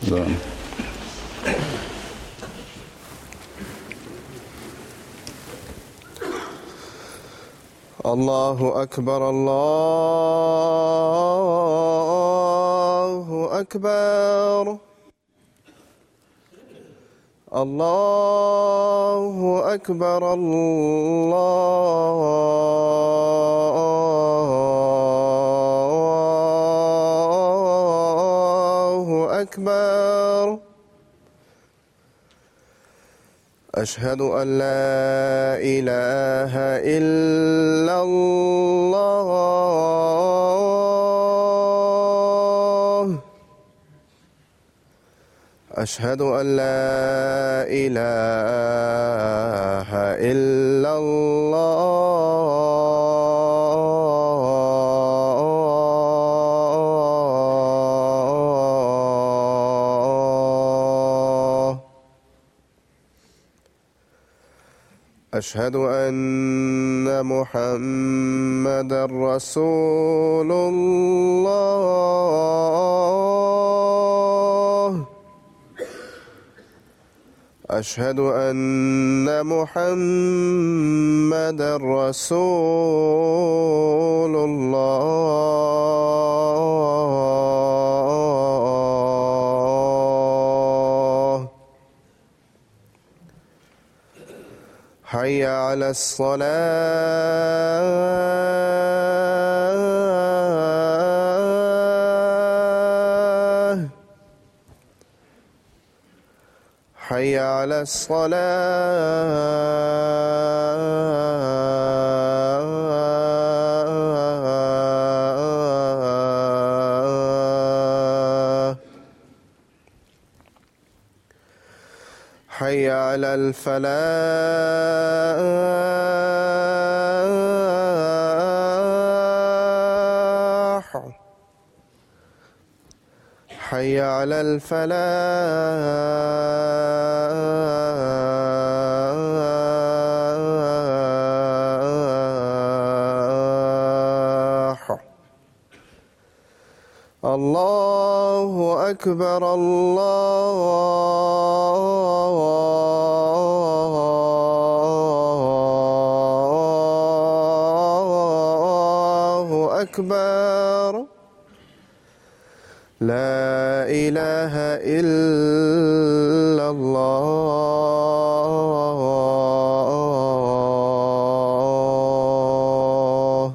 Da. الله أكبر الله أكبر الله أكبر الله أكبر أشهد أن لا إله إلا الله أشهد أن لا إله إلا الله أشهد أن محمد رسول الله أشهد أن محمد رسول الله حي على الصلاة حي على الصلاة حي على الفلاح حي على الفلاح الله أكبر الله أكبر لا إله إلا الله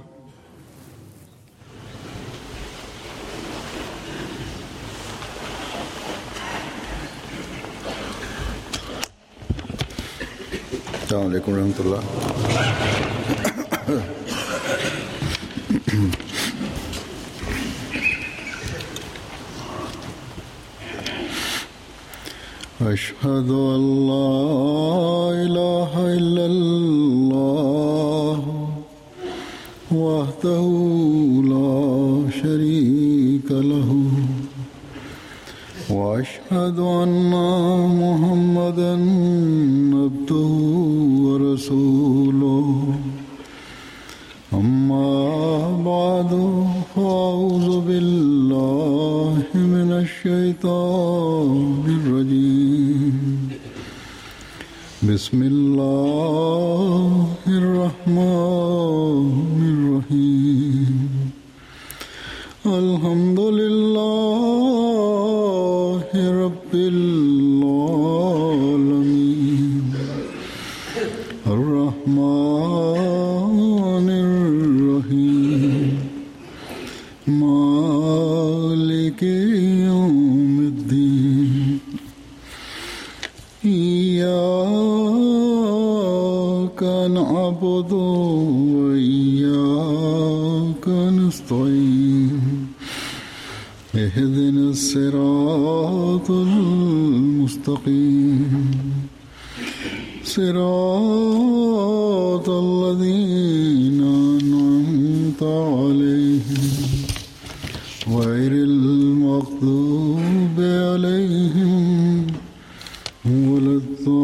السلام عليكم ورحمة الله أشهد أن لا إله إلا الله وحده لا شريك له واشهد ان محمدا عبده ورسوله اما بعد فاعوذ بالله من الشيطان الرجيم بسم الله الرحمن الرحيم الحمد لله رب العالمين الرحمن الرحيم مالك يوم الدين إياك نعبد وإياك نستعين اهدنا الصراط المستقيم صراط الذين أنعمت عليهم غير المغضوب عليهم ولا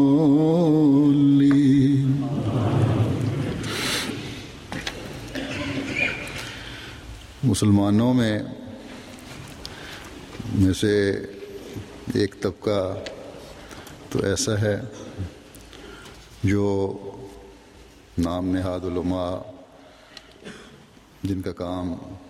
الضالين मुसलमानों में में से एक तबका तो ऐसा है जो नाम नहाद उलमा जिनका काम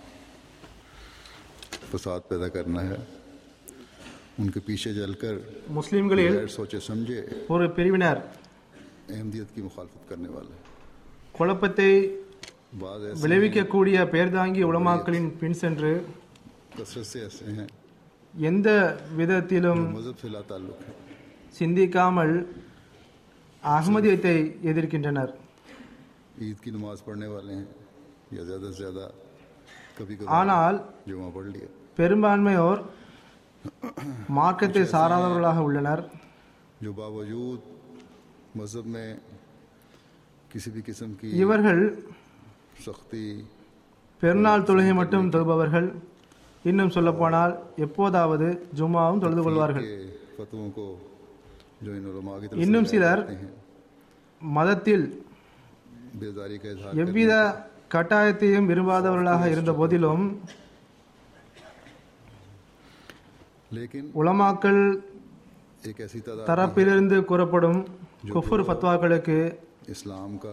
फसाद पैदा करना है उनके पीछे चलकर முஸ்லிம்களில் गैर सोचे समझे ஒரு பிரிவினர் अहमदियत की मुखालफत करने वाले குழப்பத்தை बाद ऐसे விளைவிக்கக்கூடிய பெயர்தாங்கி உலமாக்களின் பின் சென்று कसरत से ऐसे हैं எந்த விதத்திலும் मजहब से ला ताल्लुक है சிந்திக்காமல் அகமதியத்தை எதிர்க்கின்றனர் ईद की नमाज पढ़ने वाले हैं या ज़्यादा से ज़्यादा कभी कभी ஆனால் जुमा पढ़ लिया பெரும்பான்மையோர் மார்க்கத்தை சாராதவர்களாக உள்ளனர் जो बावजूद मज़हब में किसी भी किस्म की இவர்கள் सख्ती பெருநாள் தொழுகை மட்டும் தொழுபவர்கள் இன்னும் சொல்லப்போனால் எப்போதாவது ஜும்மாவும் தொழுது கொள்வார்கள் के फतवों को जो इन उलमा की तरफ இன்னும் से சிலர் करते हैं மதத்தில் बेजारी का इजहार எவ்வித கட்டாயத்தையும் விரும்பாதவர்களாக இருந்த போதிலும் लेकिन உலமாக்கள் एक ऐसी तादाद தரப்பிலிருந்து கூறப்படும் குஃபுர் ஃபத்வாக்களுக்கு इस्लाम का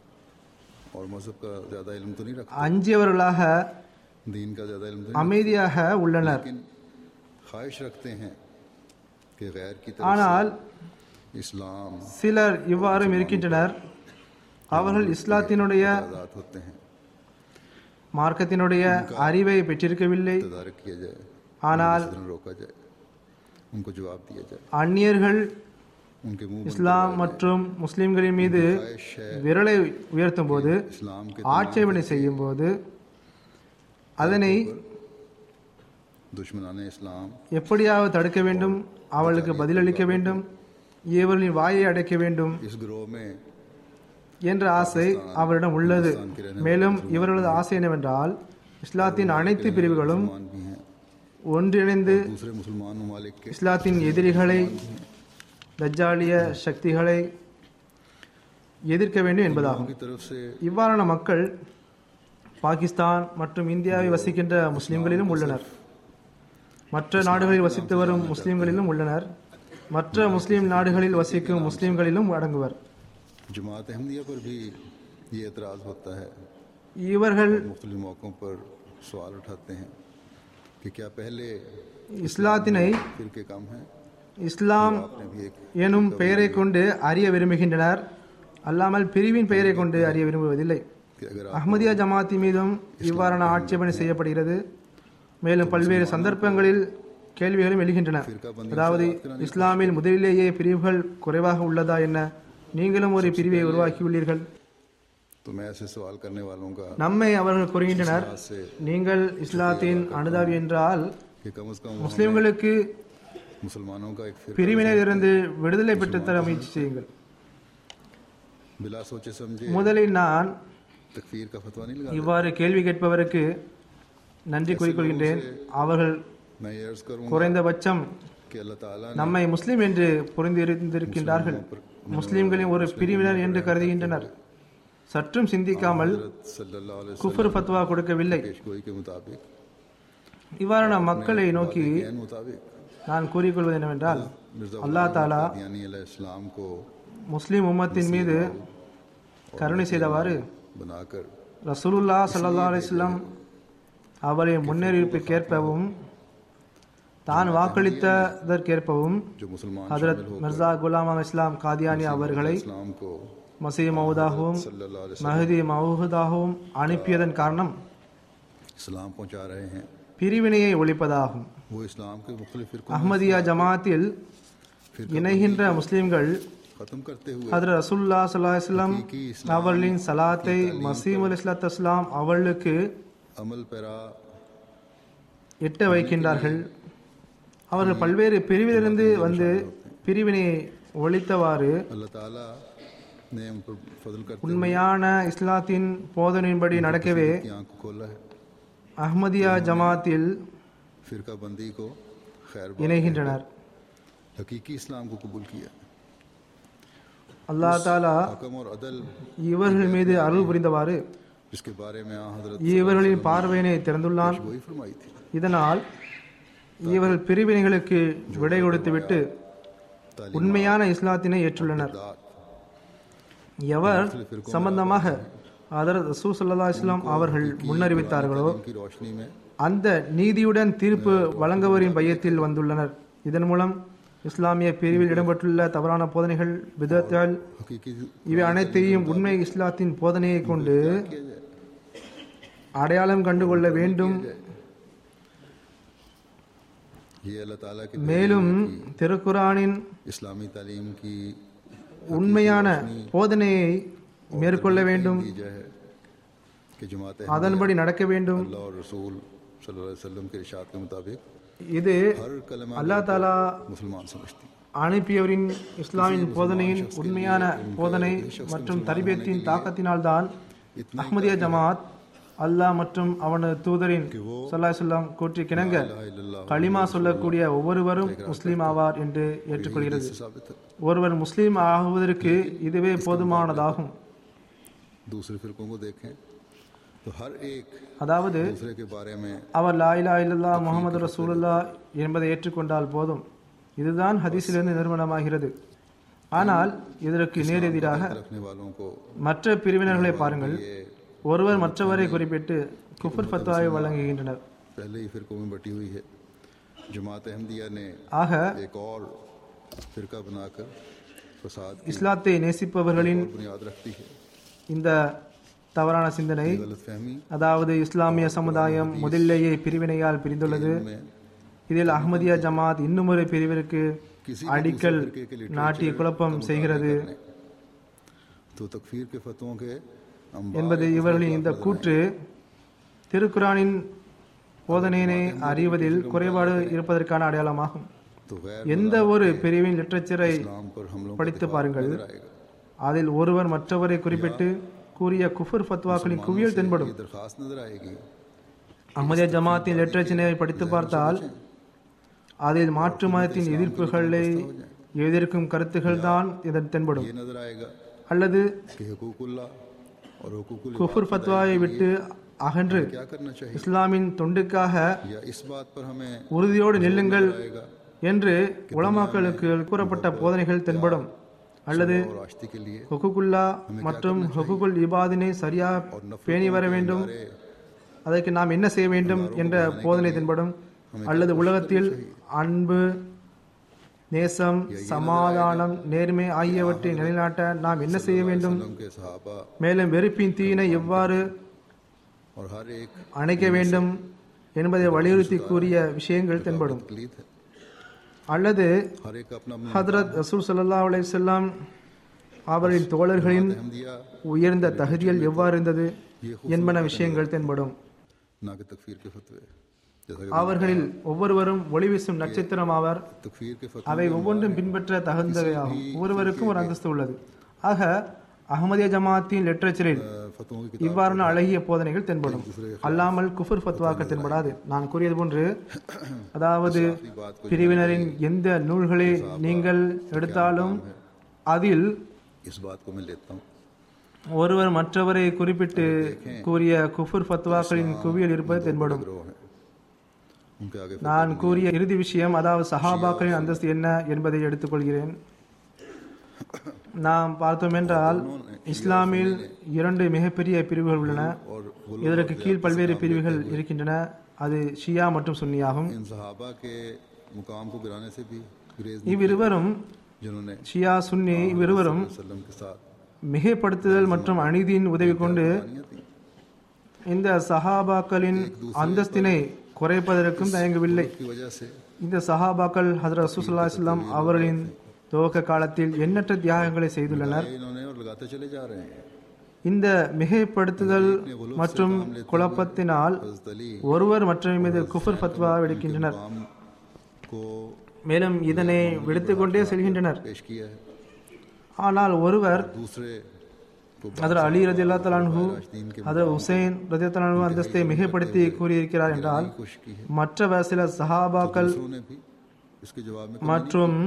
और मज़हब का ज़्यादा इल्म तो नहीं रखते அஞ்சியவர்களாக दीन का ज़्यादा इल्म तो नहीं அமைதியாக உள்ளனர் लेकिन ख्वाहिश रखते हैं कि गैर की तरफ ஆனால் से इस्लाम சிலர் இவ்வாறும் இருக்கின்றனர் அவர்கள் இஸ்லாத்தினுடைய आज़ाद होते हैं மார்க்கத்தினுடைய அறிவை பெற்றிருக்கவில்லை तदारक किया जाए ஆனால் सदन रोका जाए उनको जवाब दिया जाए அந்நியர்கள் उनके मुंह बंद இஸ்லாம் மற்றும் முஸ்லிம்களின் மீது ख्वाहिश है விரலை உயர்த்தும் போது इस्लाम के ஆட்சேபனை செய்யும் போது அதனை दुश्मनान इस्लाम எப்படியாவது தடுக்க வேண்டும் அவளுக்கு பதிலளிக்க வேண்டும் இவர்களின் வாயை அடைக்க வேண்டும் इस ग्रोह में என்ற ஆசை அவரிடம் உள்ளது மேலும் இவர்களது ஆசை என்னவென்றால் இஸ்லாத்தின் அனைத்து பிரிவுகளும் मुसलमान भी हैं ஒன்றிணைந்து दूसरे मुसलमान ममालिक के இஸ்லாத்தின் எதிரிகளை தஜ்ஜாலிய சக்திகளை எதிர்க்க வேண்டும் என்பதாகும் की तरफ से இவ்வாறான மக்கள் பாகிஸ்தான் மற்றும் இந்தியாவில் வசிக்கின்ற முஸ்லிம்களிலும் உள்ளனர் மற்ற நாடுகளில் வசித்து வரும் முஸ்லிம்களிலும் உள்ளனர் மற்ற முஸ்லிம் நாடுகளில் வசிக்கும் முஸ்லிம்களிலும் அடங்குவர் जमात अहमदिया पर भी ये एतराज़ होता है இவர்கள் मुख्तलिफ मौक़ों पर सवाल उठाते हैं कि क्या पहले இஸ்லாத்தினை फिर के कम हैं இஸ்லாம் आपने भी एक எனும் பெயரை கொண்டு அறிய விரும்புகின்றனர் அல்லாமல் பிரிவின் பெயரை கொண்டு அறிய விரும்புவதில்லை कि अगर आप அஹ்மதியா ஜமாத்தி மீதும் இவ்வாறான ஆட்சேபனை செய்யப்படுகிறது மேலும் பல்வேறு சந்தர்ப்பங்களில் கேள்விகளும் எழுகின்றன அதாவது இஸ்லாமில் முதலிலேயே பிரிவுகள் குறைவாக உள்ளதா என்ன நீங்களும் ஒரு பிரிவை உருவாக்கியுள்ளீர்கள் तो मैं ऐसे सवाल करने वालों का நம்மை அவர்கள் கூறுகின்றனர் आज से நீங்கள் இஸ்லாத்தின் அனுதாபி என்றால் कि कम अज़ कम முஸ்லிம்களுக்கு मुसलमानों का एक फिर பிரிவினையிலிருந்து விடுதலை பெற்றுத்தர முயற்சி செய்யுங்கள் बिला सोचे समझे முதலில் நான் तकफीर का फतवा नहीं लगा இவ்வாறு கேள்வி கேட்பவருக்கு நன்றி கூறிக்கொள்கின்றேன் அவர்கள் मैं ये अर्ज करूंगा குறைந்தபட்சம் कि अल्लाह ताला ने நம்மை முஸ்லிம் என்று புரிந்திருந்திருக்கின்றார்கள் முஸ்லிம்களின் ஒரு பிரிவினர் என்று கருதுகின்றனர் சற்றும் சிந்திக்காமல் हज़रत सल्लल्लाहु अलैहि குஃபர் फतवा கொடுக்கவில்லை वसल्लम पेशगोई के मुताबिक இவ்வாறான மக்களை நோக்கி के मुताबिक நான் கூறிக்கொள்வது என்னவென்றால் मिर्जा அல்லாஹ் தாலா यानी इस्लाम को முஸ்லிம் உம்மத்தின் மீது கருணை செய்தவாறு बनाकर ரசூலுல்லா ஸல்லல்லாஹு அலைஹி வஸல்லம் அவரின் முன்னறிவிப்புக்கேற்பவும் தான் வாக்களித்ததற்கேற்பவும் जो मुसलमान ஹஜரத் மிர்சா குலாம் இஸ்லாம் காதியானி அவர்களை इस्लाम को மசீ மவுதாகவும் सल्लल्लाहु अलैहि மஹதி மவுதாகவும் அனுப்பியதன் காரணம் वसल्लम इस्लाम पहुंचा रहे हैं பிரிவினையை ஒழிப்பதாகும் वो इस्लाम के मुख्तलिफ फिरकों அஹ்மதியா ஜமாத்தில் இணைகின்ற முஸ்லிம்கள் खत्म करते हुए ஹதரத் ரசூல்லா சல்லாஹம் அவர்களின் சலாத்தை மசீம் அலி இஸ்லாத் இஸ்லாம் அவர்களுக்கு अमल पैरा எட்ட வைக்கின்றார்கள் அவர்கள் பல்வேறு பிரிவிலிருந்து வந்து பிரிவினையை ஒழித்தவாறு अल्लाह ताला ने उन पर फजल करते உண்மையான இஸ்லாத்தின் போதனையின்படி நடக்கவே की आंख को खोला है அஹ்மதியா ஜமாத்தில் फिरका बंदी को खैर இணைகின்றனர் हकीकी इस्लाम को कबूल किया அல்லாஹ் தாலா हकम और अदल இவர்கள் மீது அருள் புரிந்தவாறு जिसके बारे में आ हजरत இவர்களின் பார்வையினை திறந்துள்ளான் वही फरमाई थी இதனால் இவர்கள் பிரிவினைகளுக்கு விடை கொடுத்துவிட்டு உண்மையான இஸ்லாத்தினை ஏற்றுள்ளனர் எவர் சம்பந்தமாக அதரத் ரசூ சல்லா இஸ்லாம் அவர்கள் முன்னறிவித்தார்களோ की रोशनी में அந்த நீதியுடன் தீர்ப்பு வழங்குவரின் பையத்தில் வந்துள்ளனர் இதன் மூலம் இஸ்லாமிய பிரிவில் இடம்பெற்றுள்ள தவறான போதனைகள் விதத்தால் हकीकी இவை அனைத்தையும் உண்மை இஸ்லாத்தின் போதனையை கொண்டு किया जाए அடையாளம் கண்டுகொள்ள வேண்டும் ये अल्लाह ताला की மேலும் திருக்குரானின் इस्लामी तालीम की உண்மையான போதனையை மேற்கொள்ள வேண்டும் की है कि जमात அதன்படி நடக்க வேண்டும் अल्लाह और रसूल सल्लल्लाहु अलैहि वसल्लम के इरशाद के मुताबिक இது हर कलमा அல்லாஹ் தாலா मुसलमान समझती அனுப்பியவரின் இஸ்லாமின் போதனையின் உண்மையான போதனை மற்றும் தரிபியத்தின் தாக்கத்தினால்தான் அஹ்மதியா ஜமாத் அல்லாஹ் மற்றும் அவனது தூதரின் சல்லா சொல்லாம் கூற்றிக்கிணங்க களிமா சொல்லக்கூடிய ஒவ்வொருவரும் முஸ்லீம் ஆவார் என்று ஏற்றுக்கொள்கிறது से साबित है ஒருவர் முஸ்லீம் ஆகுவதற்கு இதுவே போதுமானதாகும் दूसरे फिरकों को देखें तो हर एक அதாவது दूसरे के बारे में அவர் லா இலா இல்லல்லா முகமது ரசூலுல்லா என்பதை ஏற்றுக்கொண்டால் போதும் இதுதான் ஹதீஸிலிருந்து நிறுவனமாகிறது ஆனால் இதற்கு நேரெதிராக रखने वालों को மற்ற பிரிவினர்களை பாருங்கள் ஒருவர் மற்றவரை குறிப்பிட்டு குஃபர் ஃபத்வாவை வழங்குகின்றனர் पहले ही फिरकों में बटी हुई है जमात अहमदिया ने ஆக एक और फिरका बनाकर फसाद की இஸ்லாத்தை நேசிப்பவர்களின் बुनियाद रखती है இந்த தவறான சிந்தனை गलत फहमी அதாவது இஸ்லாமிய சமுதாயம் முதலிலேயே பிரிவினையால் பிரிந்துள்ளது में இதில் அஹ்மதியா ஜமாத் இன்னுமொரு பிரிவிற்கு அடிக்கல் நாட்டி குழப்பம் செய்கிறது तो तकफीर के फतवों के என்பது இவர்களின் இந்த கூற்று திருக்குரானின் போதனையினை அறிவதில் குறைபாடு இருப்பதற்கான அடையாளமாகும் तो गैर எந்த ஒரு பிரிவின் லிட்டரேச்சரை नाम पर हमलों को படித்து பாருங்கள் आएगा அதில் ஒருவர் மற்றவரை குறிப்பிட்டு கூறிய குஃபர் ஃபத்வாக்களின் குவியல் தென்படும் ये दरखास्त नजर आएगी அஹ்மதியா ஜமாத்தின் லிட்டரேச்சரை படித்து பார்த்தால் அதில் மாற்று மதத்தின் எதிர்ப்புகளை எதிர்க்கும் கருத்துகள் தான் இதன் தென்படும் ये नजर आएगा அல்லது कि हकूकुल्ला और हकूकुल குஃபர் ஃபத்வாவை விட்டு அகன்று क्या करना चाहिए இஸ்லாமின் தொண்டுக்காக या इस बात पर हमें உறுதியோடு நில்லுங்கள் आएगा என்று உலமாக்களுக்கு கூறப்பட்ட போதனைகள் தென்படும் அல்லது और आश्ती के लिए ஹொகுகுல்லா மற்றும் ஹொகுகுல் இபாதினை சரியாக பேணி வர வேண்டும் அதற்கு நாம் என்ன செய்ய வேண்டும் என்ற போதனை தென்படும் அல்லது உலகத்தில் அன்பு நேசம் சமாதானம் நேர்மை ஆகியவற்றை நிலைநாட்ட நாம் என்ன செய்ய வேண்டும் उनके सहाबा மேலும் வெறுப்பின் தீயினை எவ்வாறு और हर एक அணைக்க வேண்டும் என்பதை வலியுறுத்தி கூறிய விஷயங்கள் தென்படும் तकलीद है அல்லது हर एक अपना अपना ஹதரத் ரசூல் ஸல்லல்லாஹு அலைஹி வஸல்லம் அவர்களின் தோழர்களின் अहमदिया உயர்ந்த தகுதிகள் எவ்வாறு இருந்தது என்பன விஷயங்கள் தென்படும் ना कि तकफीर के फतवे जैसा कि அவர்களில் ஒவ்வொருவரும் ஒளி வீசும் நட்சத்திரம் ஆவர் तकफीर के फतवे அவை ஒவ்வொன்றும் பின்பற்ற தகுந்தவையாகும் ஒவ்வொருவருக்கும் ஒரு அந்தஸ்து உள்ளது ஆக அகமதிய ஜமாத்தின் லிட்ரேச்சரில் फतवों की இவ்வாறான அழகிய போதனைகள் தென்படும் அல்லாமல் குஃபர் ஃபத்வாக்கள் தென்படாது நான் கூறியது போன்று அதாவது பிரிவினரின் எந்த நூல்களை நீங்கள் எடுத்தாலும் அதில் इस बात को मैं लेता हूँ ஒருவர் மற்றவரை குறிப்பிட்டு கூறிய குஃபர் ஃபத்வாக்களின் குவியல் இருப்பது தென்படும் गिरोह है उनके आगे நான் கூறிய இறுதி விஷயம் அதாவது சஹாபாக்களின் அந்தஸ்து என்ன என்பதை எடுத்துக்கொள்கிறேன் நாம் பார்த்தோம் என்றால் இஸ்லாமில் இரண்டு மிகப்பெரிய பிரிவுகள் உள்ளன और वो இதற்கு கீழ் பல்வேறு பிரிவுகள் இருக்கின்றன அது ஷியா மற்றும் சுன்னியாகும் इन सहाबा के मुकाम को गिराने से भी गुरेज இவ்விருவரும் जिन्होंने ஷியா सुन्नी இவ்விருவரும் वसल्लम के साथ மிகைப்படுத்துதல் மற்றும் அநீதியின் உதவி கொண்டு कहानियां थी இந்த சஹாபாக்களின் அந்தஸ்தினை குறைப்பதற்கும் தயங்கவில்லை की वजह से இந்த சஹாபாக்கள் ஹதரத் ரசூலுல்லாஹி அலைஹி வஸல்லம் அவர்களின் துவக்க காலத்தில் எண்ணற்ற தியாகங்களை செய்துள்ளனர் इन्होंने और लगाते चले जा रहे हैं இந்த மிகைப்படுத்துதல் மற்றும் குழப்பத்தினால் हजरत अली ஒருவர் மற்றவர் மீது குஃபர் ஃபத்வா விடுக்கின்றனர் मुकाम को மேலும் இதனை விடுத்துக்கொண்டே செல்கின்றனர் पेश किया है ஆனால் ஒருவர் दूसरे को அதில் அலி ரதி அல்லா தலான்ஹு அதில் ஹுசைன் ரதி தலான்ஹு அந்தஸ்தை மிகைப்படுத்தி கூறியிருக்கிறார் என்றால் खुश की है மற்ற சில சஹாபாக்கள் दूसरों ने भी इसके जवाब में மற்றும்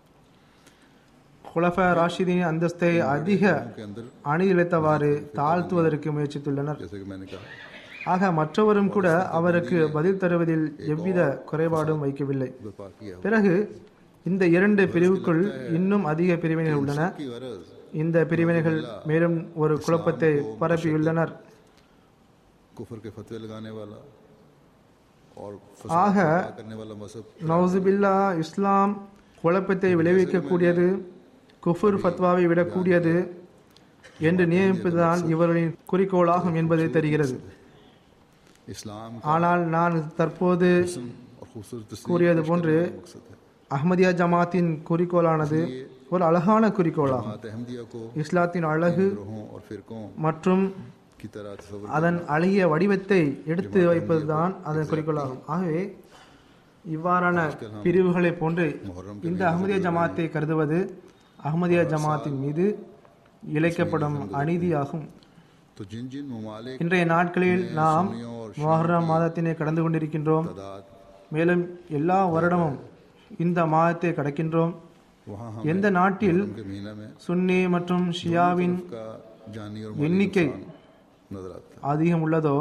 குலஃபா ராஷிதின் அந்தஸ்தை அதிக के अंदर அணியிழைத்தவாறு தாழ்த்துவதற்கு முயற்சித்துள்ளனர் जैसे कि मैंने कहा ஆக மற்றவரும் கூட அவருக்கு பதில் தருவதில் எவ்வித குறைபாடும் வைக்கவில்லை बर्पा किया பிறகு இந்த இரண்டு பிரிவுக்குள் இன்னும் அதிக பிரிவினைகள் உள்ளன की गरज இந்த பிரிவினைகள் மேலும் ஒரு குழப்பத்தை பரப்பியுள்ளனர் कुफर के फतवे लगाने वाला और आह। फसाद करने वाला मजहब நவுசுபில்லா இஸ்லாம் குழப்பத்தை விளைவிக்கக்கூடியது குஃபுர் ஃபத்வாவை விடக்கூடியது என்று நியமிப்பதுதான் இவர்களின் குறிக்கோளாகும் என்பது தெரிகிறது इस्लाम ஆனால் நான் தற்போது का और खूबसूरत तस्वीर கூறியது போன்று मकसद है அஹ்மதியா ஜமாத்தின் குறிக்கோளானது ஒரு அழகான குறிக்கோளாகும் जमात अहमदिया को இஸ்லாத்தின் அழகு ग्रोहों और फिरकों மற்றும் की तरह तस्वर அதன் அழகிய வடிவத்தை எடுத்து வைப்பதுதான் அதன் குறிக்கோளாகும் ஆகவே இவ்வாறான பிரிவுகளை போன்று இந்த அஹ்மதியா ஜமாத்தை கருதுவது அஹ்மதியா ஜமாத்தின் மீது இழைக்கப்படும் அநீதியாகும் तो जिन जिन ममालिक இன்றைய நாட்களில் நாம் மொஹர்ரம் மாதத்தினை கடந்து கொண்டிருக்கின்றோம் तादाद மேலும் எல்லா வருடமும் இந்த மாதத்தை கடக்கின்றோம் वहाँ हम எந்த நாட்டில் के महीना में சுன்னி மற்றும் ஷியாவின் का जानी और எண்ணிக்கை नजर आता है அதிகம் உள்ளதோ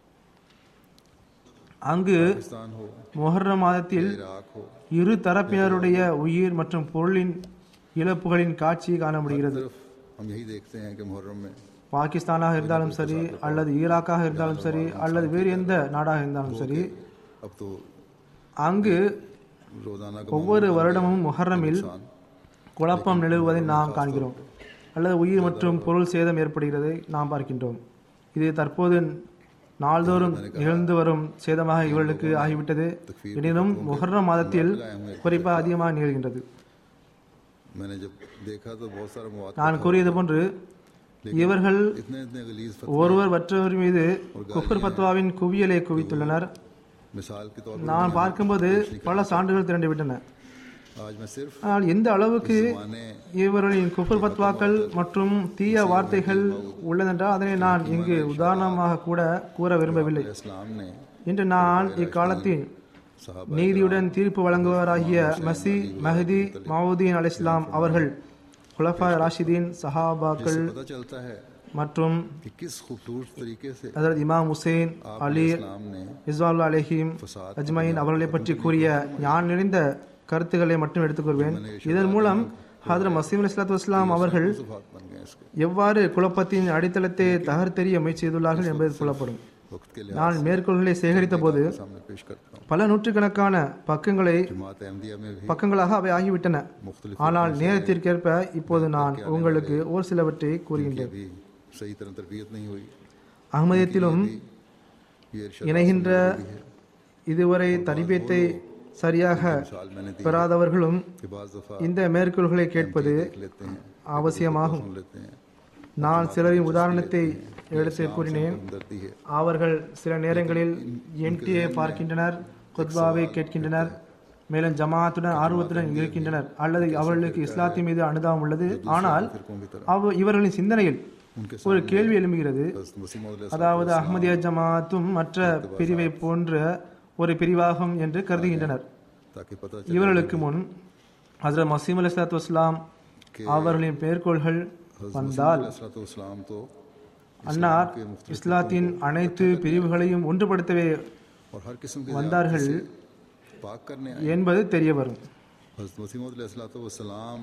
அங்கு पाकिस्तान हो மொஹர்ரம் மாதத்தில் इराक हो இரு தரப்பினருடைய உயிர் மற்றும் பொருளின் இழப்புகளின் காட்சி காண முடிகிறது सिर्फ हम यही देखते हैं कि मुहर्रम में பாகிஸ்தானாக இருந்தாலும் சரி அல்லது ஈராக்காக இருந்தாலும் சரி அல்லது வேறு எந்த நாடாக இருந்தாலும் சரி अब तो அங்கு रोजाना का ஒவ்வொரு வருடமும் முஹர்ரமில் குழப்பம் நிலவுவதை நாம் காண்கிறோம் அல்லது உயிர் மற்றும் பொருள் சேதம் ஏற்படுகிறதை நாம் பார்க்கின்றோம் இது தற்போது நாள்தோறும் நிகழ்ந்து வரும் சேதமாக இவர்களுக்கு ஆகிவிட்டது எனினும் முஹர்ரம் மாதத்தில் குறிப்பாக அதிகமாக நிகழ்கின்றது मैंने जब देखा तो बहुत सारा मवाद நான் கூறியது போன்று இவர்கள் इतने इतने गलीज फत ஒருவர் மற்றவர் மீது குஃபர் பத்வாவின் குவியலை குவித்துள்ளனர் मिसाल के तौर நான் பார்க்கும்போது பல சான்றுகள் திரண்டுவிட்டன पर आज मैं सिर्फ ஆனால் எந்த அளவுக்கு माने இவர்களின் குஃபர் பத்வாக்கள் மற்றும் தீய வார்த்தைகள் உள்ளதென்றால் அதனை நான் இங்கு உதாரணமாக கூட கூற விரும்பவில்லை इस्लाम ने இன்று நான் இக்காலத்தின் साहब நீதியுடன் தீர்ப்பு வழங்குவராகிய மசி மஹதி மவுதீன் அல் இஸ்லாம் அவர்கள் குலஃபா ராஷிதீன் சஹாபாக்கள் पता चलता है மற்றும் कि किस खूबसूरत तरीके से ஹசரத் இமாம் ஹுசேன் அலி इस्लाम ने இஸ்வால் அலேஹிம் அஜ்மைன் அவர்களை பற்றி கூறிய ஞான் நிறைந்த கருத்துக்களை மட்டும் எடுத்துக் கூறுவேன் இதன் மூலம் ஹதரத் மசீம் அலி இஸ்லாத்து வஸ்லாம் அவர்கள் बात बन गए इसके எவ்வாறு குழப்பத்தின் அடித்தளத்தை தகர்த்தெறிய முயற்சி செய்துள்ளார்கள் என்பது புலப்படும் वक्त के लिए நான் மேற்கோள்களை சேகரித்த போது सामने पेश करता हूँ பல நூற்றுக்கணக்கான பக்கங்களை जमात अहमदिया में भी பக்கங்களாக அவை ஆகிவிட்டன मुख्तलिफ ஆனால் நேரத்திற்கேற்ப இப்போது நான் உங்களுக்கு ஒரு சிலவற்றை கூறுகின்றேன் अभी सही तरह तरबियत नहीं हुई அகமதியத்திலும் ये इरशाद இணைகின்ற இதுவரை தரிபியத்தை சரியாக मिसाल मैंने दी பெறாதவர்களும் कि बाज दफा இந்த மேற்கோள்களை கேட்பது देख लेते हैं அவசியமாகும் सुन लेते हैं நான் சிலரின் உதாரணத்தை எடுத்து கூறினேன் हमदर्दी है அவர்கள் சில நேரங்களில் எம்டியை பார்க்கின்றனர் குத்பாவை கேட்கின்றனர் மேலும் ஜமாத்துடன் ஆர்வத்துடன் இருக்கின்றனர் அல்லது அவர்களுக்கு இஸ்லாத்தின் மீது அனுதாபம் உள்ளது ஆனால் फिरकों की तरह அவ இவர்களின் சிந்தனையில் उनके ஒரு கேள்வி எழும்புகிறது हज़रत मसीह मौद அதாவது அஹ்மதியா ஜமாத்தும் மற்ற பிரிவை போன்ற ஒரு பிரிவாகும் என்று கருதுகின்றனர் ताकि पता இவர்களுக்கு முன் ஹசரத் மசீம் அலி சலாத்து வஸ்லாம் அவர்களின் மேற்கோள்கள் வந்தால் चले इस्लाम तो அன்னார் இஸ்லாத்தின் அனைத்து பிரிவுகளையும் ஒன்றுபடுத்தவே और हर किस्म के வந்தார்கள் पाक करने என்பது தெரிய வரும் हज़रत मसीह मौद सलाम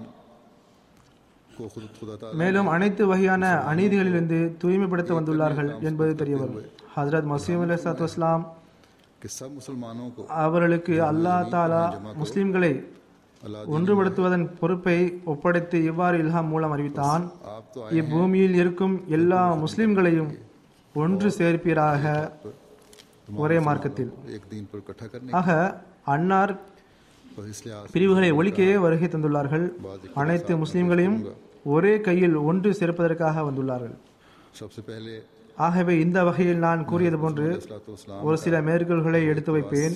को खुद खुदा ताला மேலும் அனைத்து வகையான அநீதிகளிலிருந்து தூய்மைப்படுத்த வந்துள்ளார்கள் என்பது தெரிய வரும் ஹசரத் மசீம் அலி சலாத்து வஸ்லாம் कि सब मुसलमानों को அவர்களுக்கு அல்லாஹ் தாலா முஸ்லிம்களை अल्लाह ஒன்றுபடுத்துவதன் பொறுப்பை ஒப்படைத்து இவ்வாறு இல்ஹாம் மூலம் அறிவித்தான் आप तो இப்பூமியில் இருக்கும் எல்லா முஸ்லிம்களையும் ஒன்று சேர்ப்பீராக ஒரே மார்க்கத்தில் एक दिन पर इकट्ठा करने ஆக அன்னார் बस इसलिए आज பிரிவுகளை ஒழிக்கவே வருகை தந்துள்ளார்கள் அனைத்து முஸ்லிம்களையும் ஒரே கையில் ஒன்று சேர்ப்பதற்காக வந்துள்ளார்கள் सबसे पहले ஆகவே இந்த வகையில் நான் கூறியது போன்று इस्लाम ஒரு சில மேற்கோள்களை எடுத்து வைப்பேன்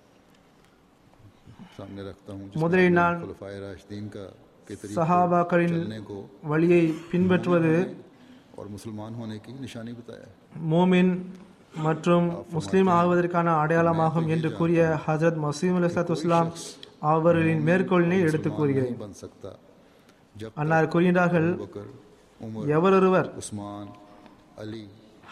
सामने रखता हूँ முதலில் நான் खुलफाए राशिदीन का के तरीके சஹாபாக்களின் चलने को வழியை பின்பற்றுவது और मुसलमान होने की निशानी बताया மோமின் மற்றும் முஸ்லீம் ஆகுவதற்கான அடையாளமாகும் என்று கூறிய ஹசரத் மசீம் அலிஸ்லாத் வஸ்லாம் அவர்களின் மேற்கோளினை எடுத்து கூறுகிறேன் नहीं बन सकता जब அன்னார் கூறுகின்றார்கள் बकर उमर எவரொருவர் उस्मान अली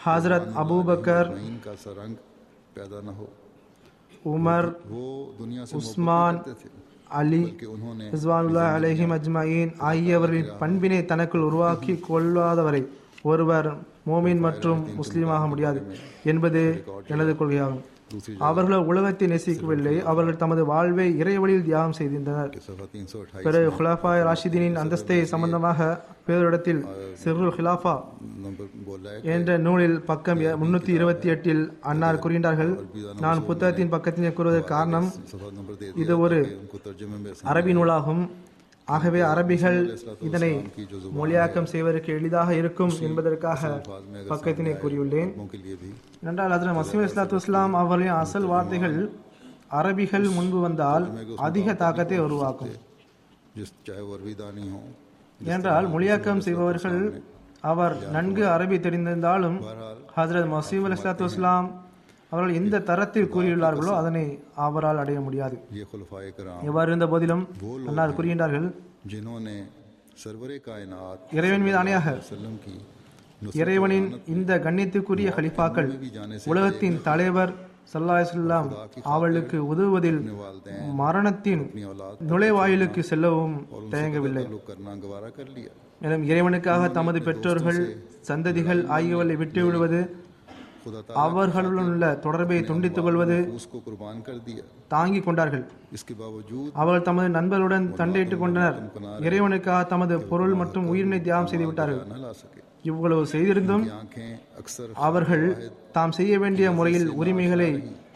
ஹாஜரத் அபூபக்கர் आइन का सा रंग पैदा न हो உமர் वो दुनिया से உஸ்மான் मोहब्बत करते थे அலி कि उन्होंने ரிஸ்வானுல்லா அலைஹிம் அஜ்மயின் ஆகியவர்களின் பண்பினை தனக்குள் உருவாக்கி கொள்ளாதவரை ஒருவர் மோமின் மற்றும் முஸ்லீமாக முடியாது என்பது எனது கொள்கையாகும் दूसरी அவர்கள் உலகத்தை நேசிக்கவில்லை அவர்கள் தமது வாழ்வை இறைவழியில் தியாகம் செய்திருந்தனர் के सफा तीन सौ अट्ठाईस பிறகு ஹுலாஃபாய் ராஷிதீனின் அந்தஸ்தை சம்பந்தமாக பேரிடத்தில் சிறுல் ஹிலாஃபா नंबर बोला है என்ற நூலில் பக்கம் முன்னூத்தி இருபத்தி எட்டில் அன்னார் கூறுகின்றார்கள் நான் புத்தகத்தின் பக்கத்தினை கூறுவதற்கு காரணம் सफा नंबर दे இது ஒரு दिया उनको तर्जुमे में அரபி நூலாகும் ஆகவே அரபிகள் இதனை மொழியாக்கம் செய்வதற்கு எளிதாக இருக்கும் என்பதற்காக பக்கத்தினை கூறியுள்ளேன் लोगों के लिए भी என்றால் அதில் மசீம் இஸ்லாத்து இஸ்லாம் அவர்களின் அசல் வார்த்தைகள் அரபிகள் முன்பு வந்தால் அதிக தாக்கத்தை உருவாக்கும் जिस चाहे वो अरबीदानी हो என்றால் மொழியாக்கம் செய்பவர்கள் அவர் நன்கு அரபி தெரிந்திருந்தாலும் ஹஜரத் மசீம் அலி இஸ்லாத்து இஸ்லாம் அவர்கள் எந்த தரத்தில் கூறியுள்ளார்களோ அதனை அவரால் அடைய முடியாது ये खुलफाए कराम எவ்வாறு இருந்த போதிலும் அன்னார் கூறுகின்றார்கள் जिन्होंने सरवर कायनात இறைவன் மீது ஆணையாக वसल्लम की இறைவனின் இந்த கண்ணியத்துக்குரிய கலிஃபாக்கள் உலகத்தின் தலைவர் சல்லாஹ் அவளுக்கு உதவுவதில் மரணத்தின் நுழைவாயிலுக்கு செல்லவும் தயங்கவில்லை ताल्लुक करना गवारा कर लिया மேலும் இறைவனுக்காக தமது பெற்றோர்கள் சந்ததிகள் ஆகியவற்றை விட்டுவிடுவது खुदा அவர்களுடன் உள்ள தொடர்பை துண்டித்துக் கொள்வது ताला उसको कुर्बान कर दिया தாங்கிக் கொண்டார்கள் इसके बावजूद அவர்கள் தமது நண்பர்களுடன் சண்டையிட்டுக் கொண்டனர் இறைவனுக்காக தமது பொருள் மற்றும் உயிரினை தியாகம் செய்து விட்டார்கள் न ला सके இவ்வளவு செய்திருந்தும் की आंखें अक्सर அவர்கள் தாம் செய்ய வேண்டிய முறையில் உரிமைகளை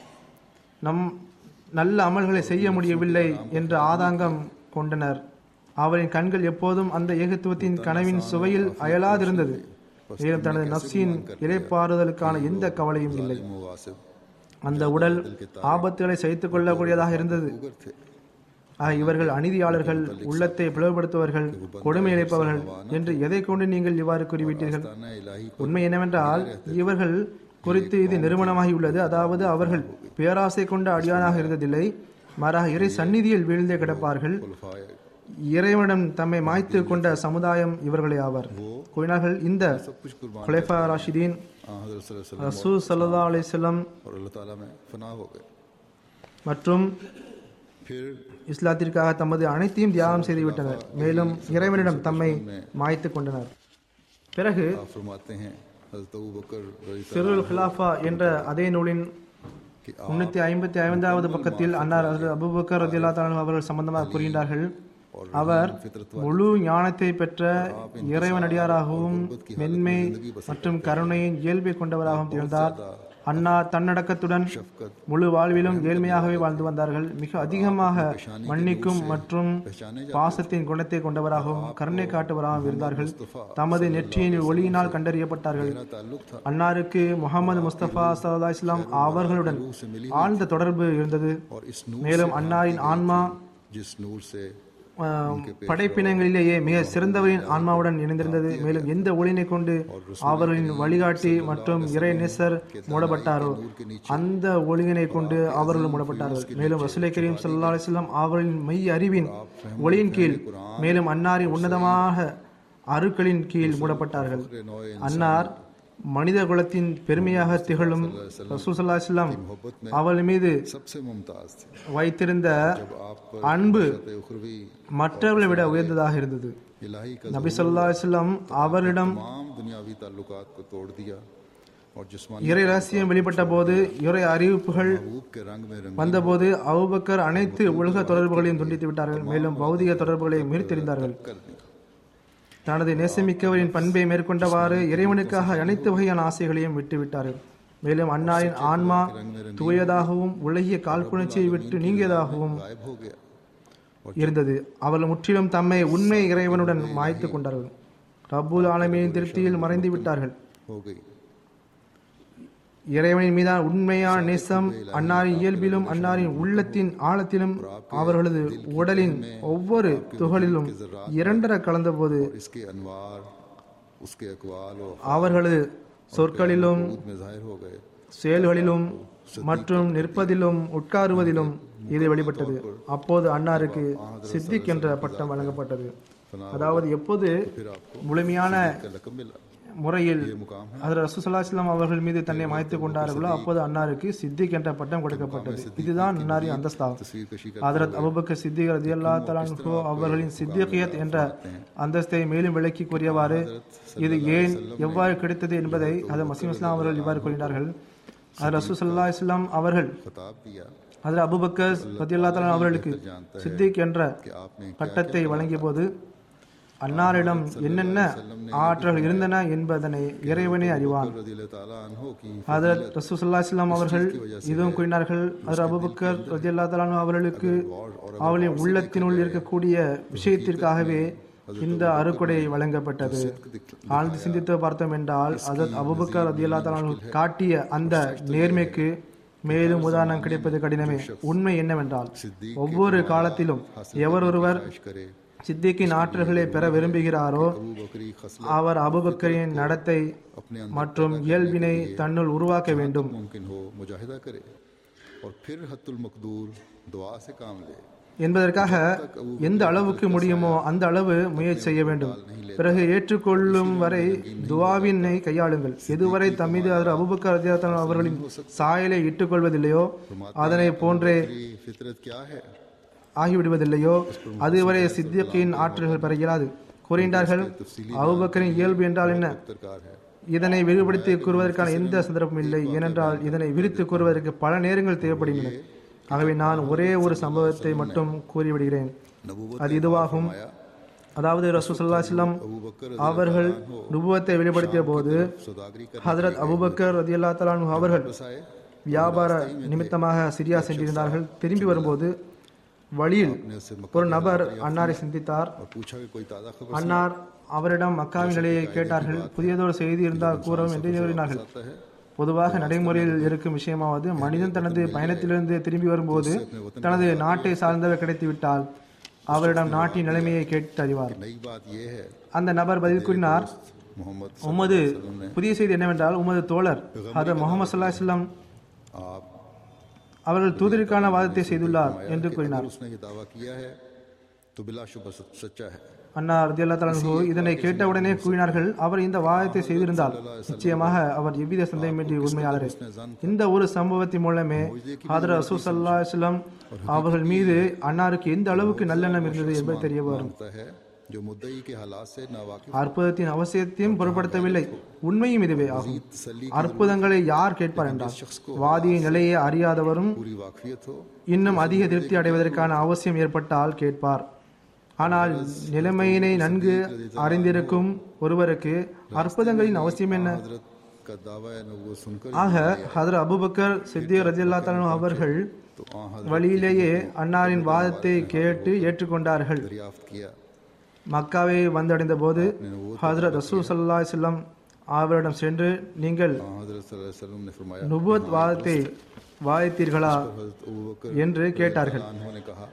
நம் நல்ல அமல்களை செய்ய முடியவில்லை என்ற ஆதாங்கம் கொண்டனர் அவரின் கண்கள் எப்போதும் அந்த ஏகத்துவத்தின் கனவின் சுவையில் அயலாதிருந்தது மேலும் தனது நப்சின் இலைப்பாறுதலுக்கான எந்த கவலையும் இல்லை मुवासिब அந்த உடல் ஆபத்துகளை சகித்துக் கொள்ளக்கூடியதாக இருந்தது उगर थे ஆக இவர்கள் அநீதியாளர்கள் உள்ளத்தை பிளவுபடுத்துவர்கள் கொடுமை இழைப்பவர்கள் என்று எதை கொண்டு நீங்கள் இவ்வாறு கூறிவிட்டீர்கள் ताना इलाही உண்மை என்னவென்றால் இவர்கள் குறித்து இது நிறுவனமாகி உள்ளது அதாவது அவர்கள் பேராசை கொண்ட அடியானாக இருந்ததில்லை மாறாக இறை சந்நிதியில் வீழ்ந்தே கிடப்பார்கள் खुलफाए இறைவனிடம் தம்மை மாய்த்து கொண்ட சமுதாயம் இவர்களே ஆவர் கூறினார்கள் இந்த सब कुछ कुर्बान குலைஃபா ராஷிதீன் हाँ हजरत सल्लल्लाहु अलैहि वसल्लम ரசூ சல்லா அலிஸ்லம் और अल्लाह ताला में फना हो गए மற்றும் फिर இஸ்லாத்திற்காக தமது அனைத்தையும் தியாகம் செய்துவிட்டனர் மேலும் இறைவனிடம் தம்மை மாய்த்து கொண்டனர் பிறகு आप फरमाते हैं हजरत अबू बकर रज़ी சிறுல் ஹிலாஃபா என்ற அதே நூலின் कि முன்னூத்தி ஐம்பத்தி ஐந்தாவது பக்கத்தில் அன்னார் ஹஜ்ரத் அபூபக்கர் ரதியல்லா அவர்கள் சம்பந்தமாக கூறுகின்றார்கள் அவர் முழு ஞானத்தை பெற்ற இறைவனடியாராகவும் மென்மை மற்றும் கருணையின் இயல்பை கொண்டவராகவும் திகழ்ந்தார் அன்னார் தன்னடக்கத்துடன் முழு வாழ்விலும் ஏழ்மையாகவே வாழ்ந்து வந்தார்கள் மிக அதிகமாக மன்னிக்கும் மற்றும் பாசத்தின் குணத்தை கொண்டவராகவும் கருணை காட்டுவராகவும் இருந்தார்கள் தமது நெற்றியின் ஒளியினால் கண்டறியப்பட்டார்கள் ताल्लुक था அன்னாருக்கு முகமது முஸ்தபா சல்லா இஸ்லாம் அவர்களுடன் ஆழ்ந்த தொடர்பு இருந்தது और इस नूर மேலும் அன்னாரின் ஆன்மா जिस नूर से ஆஹ், படைப்பினங்களிலேயே மிக சிறந்தவரின் ஆன்மாவுடன் இணைந்திருந்தது மேலும் எந்த ஒளினை கொண்டு அவர்களின் வழிகாட்டி மற்றும் இறை நேசர் மூடப்பட்டாரோ அந்த ஒளியினை கொண்டு அவர்கள் மூடப்பட்டார்கள் மேலும் ரசூலை கரீம் சல்லா அலிஸ்லாம் அவர்களின் மெய் அறிவின் ஒளியின் கீழ் மேலும் அன்னாரின் உன்னதமாக அருக்களின் கீழ் மூடப்பட்டார்கள் அன்னார் மனித குலத்தின் பெருமையாக திகழும் ரசூல் சல்லா இஸ்லாம் அவள் மீது सबसे मुमताज थे வைத்திருந்த आप पर அன்பு उखरवी மற்றவர்களை விட உயர்ந்ததாக இருந்தது इलाही का நபி சொல்லா அலிஸ்லாம் அவரிடம் तमाम दुनियावी ताल्लुकात को तोड़ दिया और जिस्मानी இறை ரகசியம் வெளிப்பட்ட போது இறை அறிவிப்புகள் महबूब के रंग में रंग வந்தபோது அபூபக்கர் அனைத்து உலக தொடர்புகளையும் துண்டித்து விட்டார்கள் மேலும் பௌதிக தொடர்புகளை மீறித்தெறிந்தார்கள் कर दी தனது நேசமிக்கவரின் பண்பை மேற்கொண்டவாறு இறைவனுக்காக அனைத்து வகையான ஆசைகளையும் விட்டுவிட்டார்கள் மேலும் அன்னாரின் ஆன்மா தூயதாகவும் உலகிய காழ்ப்புணர்ச்சியை விட்டு நீங்கியதாகவும் गायब हो गया இருந்தது அவர்கள் முற்றிலும் தம்மை உண்மை இறைவனுடன் மாய்த்து கொண்டார்கள் ரப்புல் ஆலமீனின் திருப்தியில் மறைந்து விட்டார்கள் हो गई இறைவனின் மீதான உண்மையான நேசம் அன்னாரின் இயல்பிலும் அன்னாரின் உள்ளத்தின் ஆழத்திலும் அவர்களது உடலின் ஒவ்வொரு துகளிலும் இரண்டர கலந்தபோது इसके अनवार उसके अकवाल और அவர்களது சொற்களிலும் खुद में जाहिर हो गए செயல்களிலும் மற்றும் நிற்பதிலும் உட்காருவதிலும் இது வெளிப்பட்டது அப்போது அன்னாருக்கு சித்திக் என்ற பட்டம் வழங்கப்பட்டது அதாவது எப்போது முழுமையான का लकब मिला முறையில் ये मुकाम है அதில் ரசூசல்லாஸ்லாம் அவர்கள் மீது தன்னை மாய்த்து கொண்டார்களோ அப்போது அன்னாருக்கு சித்திக் என்ற பட்டம் கொடுக்கப்பட்டது இதுதான் அன்னாரின் அந்தஸ்தாகும் तस्वीर कशी कर ஹதரத் அபுபக்கர் சித்திக் ரதியல்லா தலான்ஹு அவர்களின் சித்திகியத் என்ற அந்தஸ்தை மேலும் விளக்கி கூறியவாறு இது ஏன் எவ்வாறு கிடைத்தது என்பதை அது மசீம் இஸ்லாம் அவர்கள் இவ்வாறு கூறினார்கள் அது ரசூ சல்லா இஸ்லாம் அவர்கள் खिताब दिया அதில் அபுபக்கர் ரதியல்லா தலான் அவர்களுக்கு சித்திக் என்ற कि आपने பட்டத்தை வழங்கிய போது அன்னாரிடம் என்னென்ன ஆற்றல் இருந்தன என்பதனை இறைவனே அறிவான் रजी ताला अनहो की ஹதரத் ரசூசல்லா இஸ்லாம் அவர்கள் இதுவும் கூறினார்கள் ஹதரத் அபுபக்கர் ரஜியல்லா தலானு அவர்களுக்கு அவளின் உள்ளத்தினுள் இருக்கக்கூடிய விஷயத்திற்காகவே இந்த அறுக்குடை வழங்கப்பட்டது ஆழ்ந்து சிந்தித்து பார்த்தோம் என்றால் ஹதரத் அபுபக்கர் ரஜியல்லா தலானு காட்டிய அந்த நேர்மைக்கு மேலும் உதாரணம் கிடைப்பது கடினமே உண்மை என்னவென்றால் ஒவ்வொரு காலத்திலும் எவரொருவர் पेश करे சித்திக்கின் ஆற்றல்களை பெற விரும்புகிறாரோ अबू बकरी खसला அவர் அபுபக்கரின் நடத்தை अपने अंदर மற்றும் இயல்பினை தன்னுள் உருவாக்க வேண்டும் मुमकिन हो मुजाहिदा करे और फिर हत्तुल मकदूर दुआ से काम ले என்பதற்காக எந்த அளவுக்கு முடியுமோ அந்த அளவு முயற்சி செய்ய வேண்டும் பிறகு ஏற்றுக்கொள்ளும் வரை துவாவினை கையாளுங்கள் எதுவரை தம்மீது அதில் அபுபக்கர் ரஜியாத்தன் அவர்களின் சாயலை இட்டுக்கொள்வதில்லையோ அதனை போன்றே ये फितरत क्या है ஆகிவிடுவதில்லையோ அதுவரை சித்தியக்கின் ஆற்றல்கள் பெற இயலாது கூறுகின்றார்கள் அபுபக்கரின் இயல்பு என்றால் என்ன दरकार है இதனை விரிவுபடுத்தி கூறுவதற்கான எந்த சந்தர்ப்பமும் இல்லை ஏனென்றால் இதனை விரித்து கூறுவதற்கு பல நேரங்கள் தேவைப்படுகின்றன ஆகவே நான் ஒரே ஒரு சம்பவத்தை மட்டும் கூறிவிடுகிறேன் नबूवत அது இதுவாகும் அதாவது ரசூசல்லா சிலம் அவர்கள் நுபுவத்தை வெளிப்படுத்திய போது सौदागरी कर ஹதரத் அபுபக்கர் ரதியல்லா தலானு அவர்கள் बसाए வியாபார நிமித்தமாக சிரியா சென்றிருந்தார்கள் திரும்பி வரும்போது வழியில் ने उससे मक्का ஒரு நபர் அன்னாரை சிந்தித்தார் और पूछा कि कोई ताज़ा खबर அன்னார் அவரிடம் மக்காவின் நிலையை கேட்டார்கள் புதியதொரு செய்தி இருந்தால் கூறவும் என்று கூறினார்கள் आता है பொதுவாக நடைமுறையில் இருக்கும் விஷயமாவது மனிதன் தனது பயணத்திலிருந்து திரும்பி வரும்போது தனது நாட்டை சார்ந்தவர் கிடைத்துவிட்டால் அவரிடம் நாட்டின் நிலைமையை கேட்டு அறிவார் नई बात यह है அந்த நபர் பதில் கூறினார் मोहम्मद உமது புதிய செய்தி என்னவென்றால் உமது தோழர் ஹதர் முகமது சல்லா இஸ்லாம் आप அவர்கள் தூதருக்கான வாதத்தை செய்துள்ளார் என்று கூறினார் अगर उसने ये दावा किया है तो बिलाशुबा सच- सच्चा है அண்ணா ரதியல்லா தலன்ஹு இதனை கேட்டவுடனே கூறினார்கள் அவர் இந்த வாதத்தை செய்திருந்தால் நிச்சயமாக அவர் எவ்வித சந்தேகமின்றி உண்மையாளரே இந்த ஒரு சம்பவத்தின் மூலமே ஹதர் ரசூ சல்லா இஸ்லாம் அவர்கள் மீது அன்னாருக்கு எந்த அளவுக்கு நல்லெண்ணம் இருந்தது என்பது தெரிய வரும் होता है जो मुद्दई के हालात से नावाकिफ அற்புதத்தின் அவசியத்தையும் பொருட்படுத்தவில்லை உண்மையும் இதுவே ஆகும் तसल्ली அற்புதங்களை யார் கேட்பார் என்றால் வாதியின் நிலையை அறியாதவரும் पूरी वाकफियत हो இன்னும் அதிக திருப்தி அடைவதற்கான அவசியம் ஏற்பட்டால் கேட்பார் ஆனால் நிலைமையினை நன்கு அறிந்திருக்கும் ஒருவருக்கு அற்புதங்களின் அவசியம் என்ன हजरत का दावा है वो सुनकर ஆக ஹதர் அபுபக்கர் சித்திய ரஜில்லா அவர்கள் तो आ हजरत வழியிலேயே அன்னாரின் வாதத்தை கேட்டு ஏற்றுக்கொண்டார்கள் दरियाफ्त किया மக்காவை வந்தடைந்த போது ஹதரத் ரசூ சல்லா செல்லம் அவரிடம் சென்று நீங்கள் आ हजरत सल्लल्लाहु अलैहि वसल्लम ने फरमाया நுபுவத் வாதத்தை வாதித்தீர்களா हजरत अबू बकर என்று கேட்டார்கள் उन्होंने कहा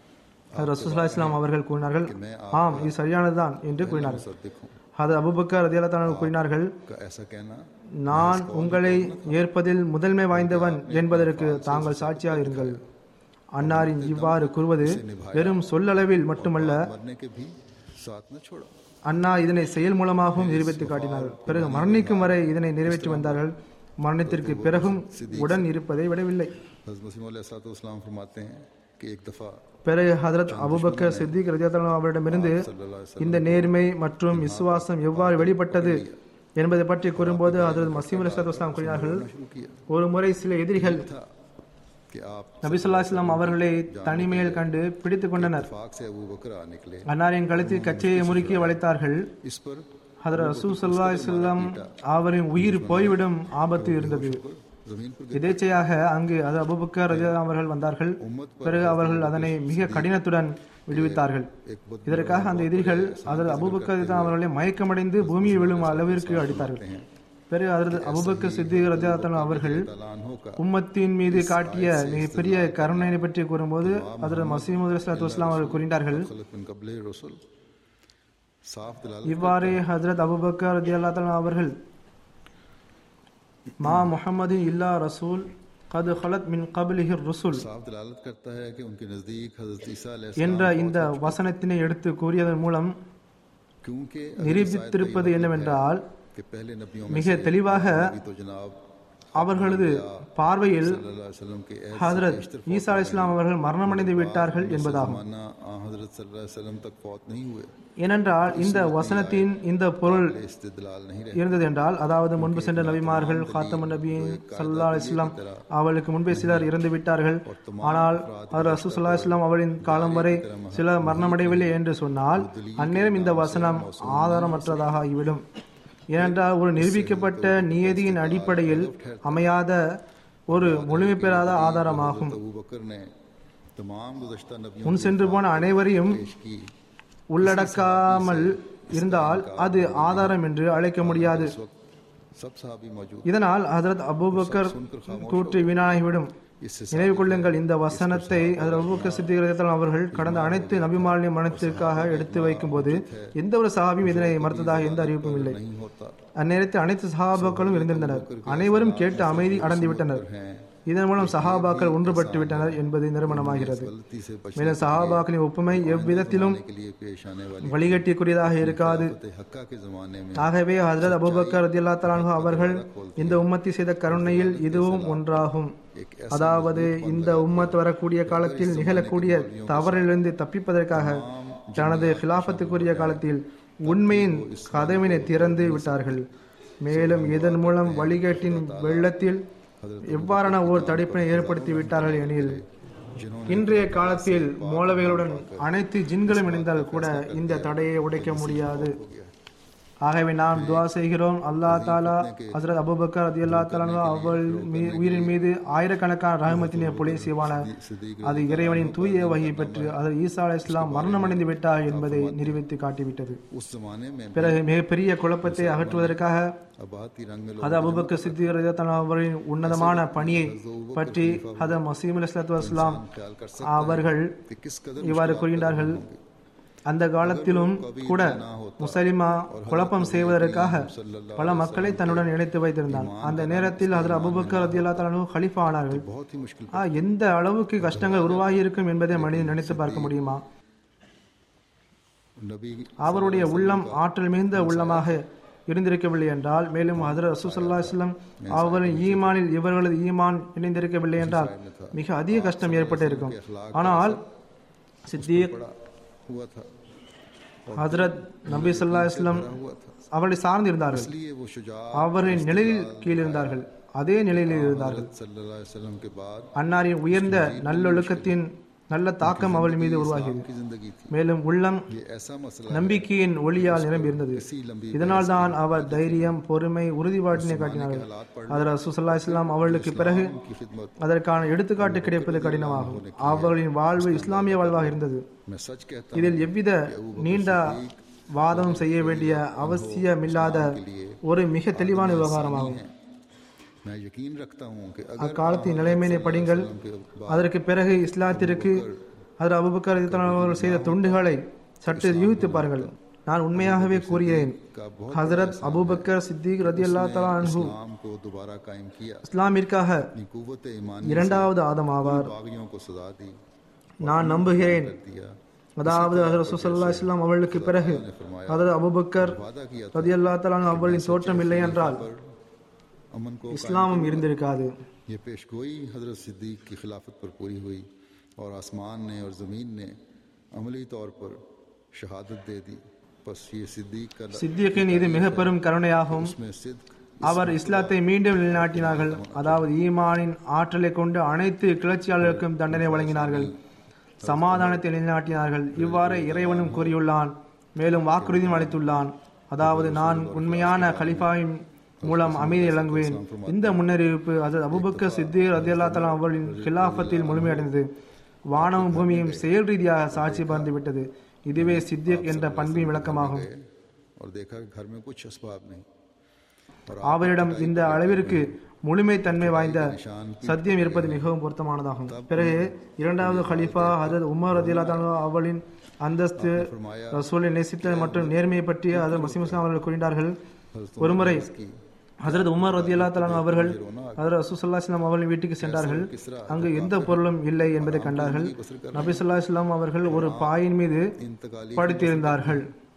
ரசூல்லா இஸ்லாம் அவர்கள் கூறினார்கள் ஆம் இது சரியானதுதான் என்று கூறினார்கள் मुसद्दिक हूँ அது அபுபக்கர் ரதியல்லா கூறினார்கள் का ऐसा कहना நான் உங்களை ஏற்பதில் முதன்மை வாய்ந்தவன் என்பதற்கு தாங்கள் சாட்சியாக இருங்கள் அன்னாரின் இவ்வாறு கூறுவது வெறும் சொல்லளவில் மட்டுமல்ல मरने के भी साथ न छोड़ा அண்ணா இதனை செயல் மூலமாகவும் நிரூபித்து காட்டினார்கள் பிறகு மரணிக்கும் வரை இதனை நிறைவேற்றி வந்தார்கள் மரணத்திற்கு பிறகும் உடன் இருப்பதை விடவில்லை हजरत मसीम इस्लाम फरमाते हैं कि एक दफ़ा பிறகு ஹதரத் அபுபக்கர் சித்திக் ரஜியத்தலாம் அவரிடமிருந்து இந்த நேர்மை மற்றும் விசுவாசம் எவ்வாறு வெளிப்பட்டது என்பதை பற்றி கூறும்போது ஹதரத் மசீம் அலிஸ்லாத் வஸ்லாம் கூறினார்கள் शुरू किया ஒரு முறை சில எதிரிகள் था कि आप நபிசுல்லா இஸ்லாம் அவர்களை தனிமையில் கண்டு பிடித்துக் கொண்டனர் फाक से अबू बकर आ निकले அன்னாரின் கழுத்தில் கச்சையை முறுக்கி வளைத்தார்கள் इस पर ஹதரத் ரசூ சல்லா இஸ்லாம் அவரின் உயிர் போய்விடும் ஆபத்து இருந்தது जमीन पर எதேச்சையாக அங்கு அது அபுபக்கர் ரலியல்லாஹு அவர்கள் வந்தார்கள் பிறகு அவர்கள் அதனை மிக கடினத்துடன் விடுவித்தார்கள் एक बुद्ध இதற்காக அந்த எதிரிகள் அதற்கு அபுபக்கர் ரலியல்லாஹு அவர்களை மயக்கமடைந்து பூமியில் விழும் அளவிற்கு அடித்தார்கள் பிறகு அதற்கு அபுபக்கர் சித்திக் ரஜாத்தன் அவர்கள் तलानों का உம்மத்தின் மீது காட்டிய மிகப்பெரிய கருணையை பற்றி கூறும்போது அதற்கு மசீமுத் இஸ்லாத்து வஸ்லாம் அவர்கள் கூறினார்கள் खलत बिन कबल रसुल साफ दलाल இவ்வாறே ஹஜரத் அபுபக்கர் ரதியல்லாஹு அவர்கள் மா முஹம்மதின் இல்லா ரசூல் கது ஹலத் மின் கபிலிஹிர் ருசுல் साफ दलालत करता है कि उनके नजदीक हजरत ईसा अलैहि என்ற இந்த வசனத்தினை எடுத்து கூறியதன் மூலம் क्योंकि நிரூபித்திருப்பது என்னவென்றால் कि पहले नबियों में மிக தெளிவாக भी तो जनाब அவர்களது பார்வையில் सल्लल्लाहु अलैहि वसल्लम के ऐसे ஹஜரத் ஈசா அலி இஸ்லாம் அவர்கள் மரணமடைந்து விட்டார்கள் என்பதாகும் जमाना आ हजरत सल्लल्लाहु अलैहि वसल्लम तक फौत नहीं हुए ஏனென்றால் இந்த வசனத்தின் இந்த பொருள் इस्तेदलाल नहीं रहे இருந்தது என்றால் அதாவது முன்பு சென்ற நபிமார்கள் காத்தமன் நபியின் சல்லா அலிஸ்லாம் அவளுக்கு முன்பே சிலர் இறந்து விட்டார்கள் ஆனால் அவர் ரசூ சல்லா இஸ்லாம் அவளின் காலம் வரை சிலர் மரணமடையவில்லை என்று சொன்னால் அந்நேரம் இந்த வசனம் ஆதாரமற்றதாக ஆகிவிடும் ஏனென்றால் ஒரு நிரூபிக்கப்பட்ட நியதியின் அடிப்படையில் அமையாத ஒரு முழுமை பெறாத ஆதாரமாகும் अबू बकर ने तमाम गुज़श्ता नबियों முன் சென்று போன அனைவரையும் पेश की உள்ளடக்காமல் இருந்தால் அது ஆதாரம் என்று அழைக்க முடியாது इस वक्त सब सहाबी मौजूद இதனால் ஹஜரத் அபூபக்கர் கூற்று வீணாகிவிடும் इससे நினைவு கொள்ளுங்கள் இந்த வசனத்தை ஹஜரத் அபூபக்கர் சித்திக் ரலியல்லாஹு அவர்கள் கடந்த அனைத்து நபிமாலின் மனத்திற்காக எடுத்து வைக்கும்போது எந்த ஒரு சஹாபியும் இதனை மறுத்ததாக எந்த அறிவிப்பும் இல்லை नहीं होता அந்நேரத்தில் அனைத்து சஹாபாக்களும் இருந்திருந்தனர் அனைவரும் கேட்டு அமைதி அடைந்து விட்டனர் हैं இதன் மூலம் சஹாபாக்கள் ஒன்றுபட்டு விட்டனர் என்பது நிறுவனமாகிறது गलती से बचने மேலும் சஹாபாக்களின் ஒப்புமை எவ்விதத்திலும் के लिए पेश आने वाली வழிகட்டிக்குரியதாக இருக்காது फतेह हक्का के जमाने में ஆகவே ஹஜரத் அபூபக்கர் ரதியல்லாஹு தஆலா அவர்கள் இந்த உம்மத்தி செய்த கருணையில் இதுவும் ஒன்றாகும் एक அதாவது இந்த உம்மத் வரக்கூடிய காலத்தில் நிகழக்கூடிய தவறிலிருந்து தப்பிப்பதற்காக தனது ஹிலாஃபத்துக்குரிய காலத்தில் உண்மையின் கதவினை திறந்து விட்டார்கள் மேலும் இதன் மூலம் வழிகேட்டின் வெள்ளத்தில் எவ்வாறான ஓர் தடுப்பினை ஏற்படுத்தி விட்டார்கள் எனில் जिन्होंने இன்றைய காலத்தில் மூலவைகளுடன் அனைத்து ஜின்களும் இணைந்தால் கூட இந்த தடையை உடைக்க முடியாது ஆகவே நாம் துவா செய்கிறோம் அல்லாஹ் தாலா ஹசரத் அபூபக்கர் ரதி அல்லா தாலா அவள் மீ- உயிரின் மீது ஆயிரக்கணக்கான ரஹமத்தினை பொழி செய்வான सिद्दीक அது இறைவனின் தூய வகை பெற்று அதில் ஈசா அலை இஸ்லாம் மரணமடைந்து விட்டார் என்பதை நிரூபித்து காட்டிவிட்டது उस जमाने में பிறகு மிகப்பெரிய குழப்பத்தை அகற்றுவதற்காக आबादी रंग அது அபுபக்கர் சித்தி ரதியல்லாஹு அவர்களின் உன்னதமான பணியை பற்றி ஹத மசீம் அலிஸ்லாத்து வஸ்லாம் ख्याल कर सकते அவர்கள் कि किस कदर இவ்வாறு கூறுகின்றார்கள் அந்த காலத்திலும் கூட முசலிமா குழப்பம் செய்வதற்காக பல மக்களை தன்னுடன் இணைத்து வைத்திருந்தான் அந்த நேரத்தில் அதில் அபுபக்கர் ரதியல்லா தலனு ஹலிஃபா ஆனார்கள் बहुत ही मुश्किल ஆ, எந்த அளவுக்கு கஷ்டங்கள் உருவாகி இருக்கும் என்பதை மனிதன் நினைத்து பார்க்க முடியுமா नबी அவருடைய உள்ளம் ஆற்றல் மிகுந்த உள்ளமாக இருந்திருக்கவில்லை என்றால் மேலும் ஹதரத் ரசூசல்லா இஸ்லாம் அவர்களின் ஈமானில் இவர்களது ஈமான் இணைந்திருக்கவில்லை என்றால் மிக அதிக கஷ்டம் ஏற்பட்டிருக்கும் ஆனால் சித்திக் बड़ा हुआ था ஹதரத் நபி ஸல்லல்லாஹு அலைஹி வஸல்லம் हुआ था அவர்களை சார்ந்து இருந்தார்கள் इसलिए वो शुजा அவரின் நிழலில் கீழ் இருந்தார்கள் அதே நிலையில் இருந்தார்கள் सल्लल्लाहु अलैहि वसल्लम के बाद அன்னாரின் உயர்ந்த நல்லொழுக்கத்தின் நல்ல தாக்கம் அவள் மீது உருவாகியது की जिंदगी थी மேலும் உள்ளம் ये ऐसा मसला நம்பிக்கையின் ஒளியால் நிரம்பி இருந்தது इसी लंबी இதனால் தான் அவர் தைரியம் பொறுமை உறுதிப்பாட்டினை காட்டினார்கள் हालात पर அதில் ரசூசல்லா இஸ்லாம் அவர்களுக்கு பிறகு की खिदमत அதற்கான எடுத்துக்காட்டு கிடைப்பது கடினமாகும் அவர்களின் வாழ்வு இஸ்லாமிய வாழ்வாக இருந்தது मैं सच कहता இதில் எவ்வித நீண்ட வாதம் செய்ய வேண்டிய அவசியமில்லாத ஒரு மிக தெளிவான விவகாரமாகும் हूं मैं यकीन रखता हूं कि अगर அக்காலத்தின் நிலைமையினை படிங்கள் அதற்கு பிறகு இஸ்லாத்திற்கு அதில் அபுபக்கர் ரலியல்லாஹு அவர்கள் செய்த தொண்டுகளை சற்று யூகித்து பாருங்கள் நான் உண்மையாகவே கூறுகிறேன் ஹசரத் அபூபக்கர் சித்திக் ரதி அல்லா தலா அன்ஹு इस्लाम को दोबारा कायम किया இஸ்லாமிற்காக अपनी कुव्वत ईमान இரண்டாவது ஆதம் ஆவார் बागियों को सजा दी நான் நம்புகிறேன் दिया அதாவது ஹசரத் சுசல்லா இஸ்லாம் அவர்களுக்கு பிறகு ஹசரத் அபூபக்கர் वादा किया ரதி அல்லா தலா அவர்களின் தோற்றம் இல்லை என்றால் अमन को இஸ்லாமும் இருந்திருக்காது ये पेशगोई हजरत सिद्दीक की खिलाफत पर पूरी हुई और आसमान ने और ज़मीन ने अमली तौर पर शहादत दे दी बस ये सिद्दीक का சித்தியக்கின் இது மிக பெரும் கருணையாகும் में सिद्क அவர் இஸ்லாத்தை மீண்டும் நிலைநாட்டினார்கள் அதாவது ஈமானின் ஆற்றலை கொண்டு அனைத்து கிளர்ச்சியாளர்களுக்கும் தண்டனை வழங்கினார்கள் சமாதானத்தை நிலைநாட்டினார்கள் இவ்வாறு இறைவனும் கூறியுள்ளான் மேலும் வாக்குறுதியும் அளித்துள்ளான் அதாவது நான் உண்மையான கலிஃபாவின் மூலம் அமைதி வழங்குவேன் இந்த முன்னறிவிப்பு அது அபுபக்கர் சித்தீர் ரதியல்லா தலா அவர்களின் கிலாஃபத்தில் முழுமையடைந்தது வானமும் பூமியும் செயல் ரீதியாக சாட்சி பறந்து விட்டது இதுவே சித்திக் என்ற பண்பின் விளக்கமாகும் और देखा कि घर में कुछ असबाब नहीं அவரிடம் இந்த அளவிற்கு முழுமை தன்மை வாய்ந்த சத்தியம் இருப்பது மிகவும் பொருத்தமானதாகும் பிறகு இரண்டாவது ஹலீஃபா ஹதரத் உமர் ரதியல்லா அவளின் அந்தஸ்து ரசூலை நேசித்த மற்றும் நேர்மையை பற்றி ஹதரத் மசீம் இஸ்லாம் அவர்கள் கூறினார்கள் ஒருமுறை ஹசரத் உமர் ரதியல்லா தலான் அவர்கள் ஹதரத் ரசூசல்லா இஸ்லாம் அவர்களின் வீட்டுக்கு சென்றார்கள் அங்கு எந்த பொருளும் இல்லை என்பதை கண்டார்கள் நபி சொல்லா இஸ்லாம் அவர்கள் ஒரு பாயின் மீது इंतकाली படுத்திருந்தார்கள்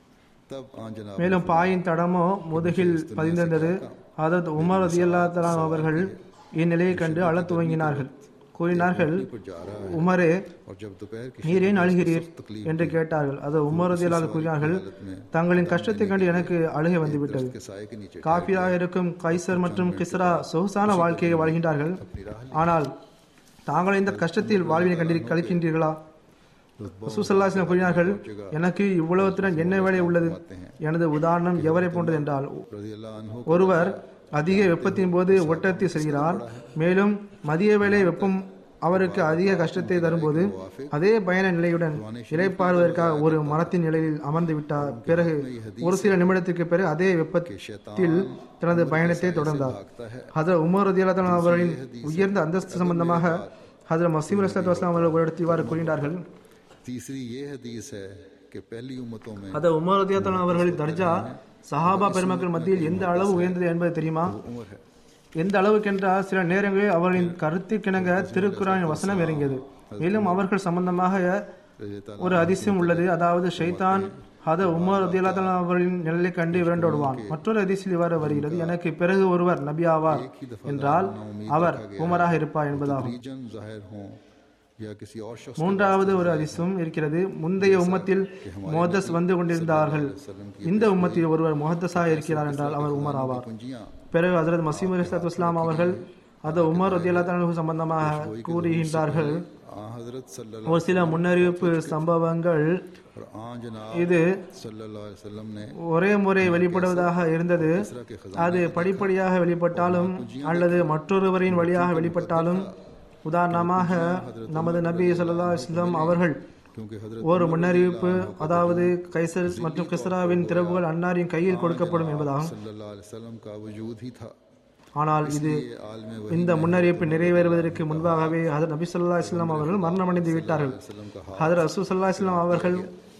तब आन जनाब மேலும் பாயின் தடமோ முதுகில் பதிந்திருந்தது அதத் உமர் ரதியல்லா அவர்கள் இந்நிலையை கண்டு அழத் துவங்கினார்கள் கூறினார்கள் पर जा रहा है உமரே और जब दोपहर की நீர் ஏன் அழுகிறீர் என்று கேட்டார்கள் அது உமர் ரதியல்லா கூறினார்கள் தங்களின் கஷ்டத்தை கண்டு எனக்கு அழுகை வந்துவிட்டது के साय के नीचे காபிராக இருக்கும் கைசர் மற்றும் கிஸ்ரா சொகுசான வாழ்க்கையை வாழ்கின்றார்கள் ஆனால் தாங்கள் இந்த கஷ்டத்தில் வாழ்வினை கண்டி கழிக்கின்றீர்களா ரசூசல்லாஸ்லாம் கூறினார்கள் எனக்கு இவ்வளவு திறன் என்ன வேலை உள்ளது எனது உதாரணம் எவரை போன்றது என்றால் रजी अल्लाह अन्हो ஒருவர் அதிக வெப்பத்தின் போது ஒட்டத்தில் செல்கிறார் மேலும் மதிய வேளை வெப்பம் அவருக்கு அதிக கஷ்டத்தை தரும்போது அதே பயண நிலையுடன் இலைப்பாறுவதற்காக ஒரு மரத்தின் நிலையில் அமர்ந்து விட்டார் பிறகு ஒரு சில நிமிடத்திற்கு பிறகு அதே வெப்பத்தில் தனது பயணத்தை தொடர்ந்தார் ஹதர் உமர் ரதியல்லாத்தன் அவர்களின் உயர்ந்த அந்தஸ்து சம்பந்தமாக ஹதர் மசீம் அஸ்லாத் வஸ்லாம் அவர்கள் ஒரு இடத்தில் இவ்வாறு கூறினார்கள் तीसरी ये हदीस है कि पहली उम्मतों में ஹதர் உமர் ரதியல்லாத்தன் அவர்களின் தர்ஜா சஹாபா பெருமக்கள் மத்தியில் எந்த அளவு உயர்ந்தது என்பது தெரியுமா उम्र है எந்த அளவுக்கென்றால் சில நேரங்களில் அவர்களின் கருத்திற்கிணங்க திருக்குறானின் வசனம் இறங்கியது மேலும் அவர்கள் சம்பந்தமாக रजी ताला ஒரு அதிசயம் உள்ளது அதாவது ஷைத்தான் ஹத உமர் ரதியல்லாத்தன் அவர்களின் நிலையை கண்டு விரண்டோடுவான் மற்றொரு அதிசயம் இவ்வாறு வருகிறது எனக்கு பிறகு ஒருவர் நபி ஆவார் என்றால் அவர் உமராக இருப்பார் என்பதாகும் रीजन जाहिर हों या किसी और शख्स மூன்றாவது ஒரு அதிசயம் இருக்கிறது முந்தைய உம்மத்தில் மோதஸ் வந்து கொண்டிருந்தார்கள் இந்த உம்மத்தில் ஒருவர் முஹத்தஸாக இருக்கிறார் என்றால் அவர் உமர் ஆவார் कुंजियां பிறகு ஹசரத் மசீம் அலிஸ்லாத்து இஸ்லாம் அவர்கள் அது உமர் ரதியல்லாத்தனு சம்பந்தமாக கூறுகின்றார்கள் आ हजरत सल्लल्लाहु ஒரு சில முன்னறிவிப்பு சம்பவங்கள் और आ जनाब இது सल्लल्लाहु अलैहि वसल्लम ने ஒரே முறை வெளிப்படுவதாக இருந்தது इसरा के खजाने அது படிப்படியாக வெளிப்பட்டாலும் அல்லது மற்றொருவரின் வழியாக வெளிப்பட்டாலும் உதாரணமாக நமது நபி ஸல்லல்லாஹு அலைஹி வஸல்லம் அவர்கள் क्योंकि हजरत ஒரு முன்னறிவிப்பு அதாவது கைசர் மற்றும் கிஸ்ராவின் திறவுகள் அன்னாரின் கையில் கொடுக்கப்படும் என்பதாகும் सल्लल्लाहु अलैहि वसल्लम का वजूद ही था ஆனால் இது ये आलम वही இந்த முன்னறிவிப்பு நிறைவேறுவதற்கு முன்பாகவே ஹதர் நபி ஸல்லல்லாஹு அலைஹி வஸல்லம் அவர்கள் மரணமடைந்து விட்டார்கள் वसल्लम का ஹதர் ரசூல் ஸல்லல்லாஹு அலைஹி வஸல்லம் அவர்கள்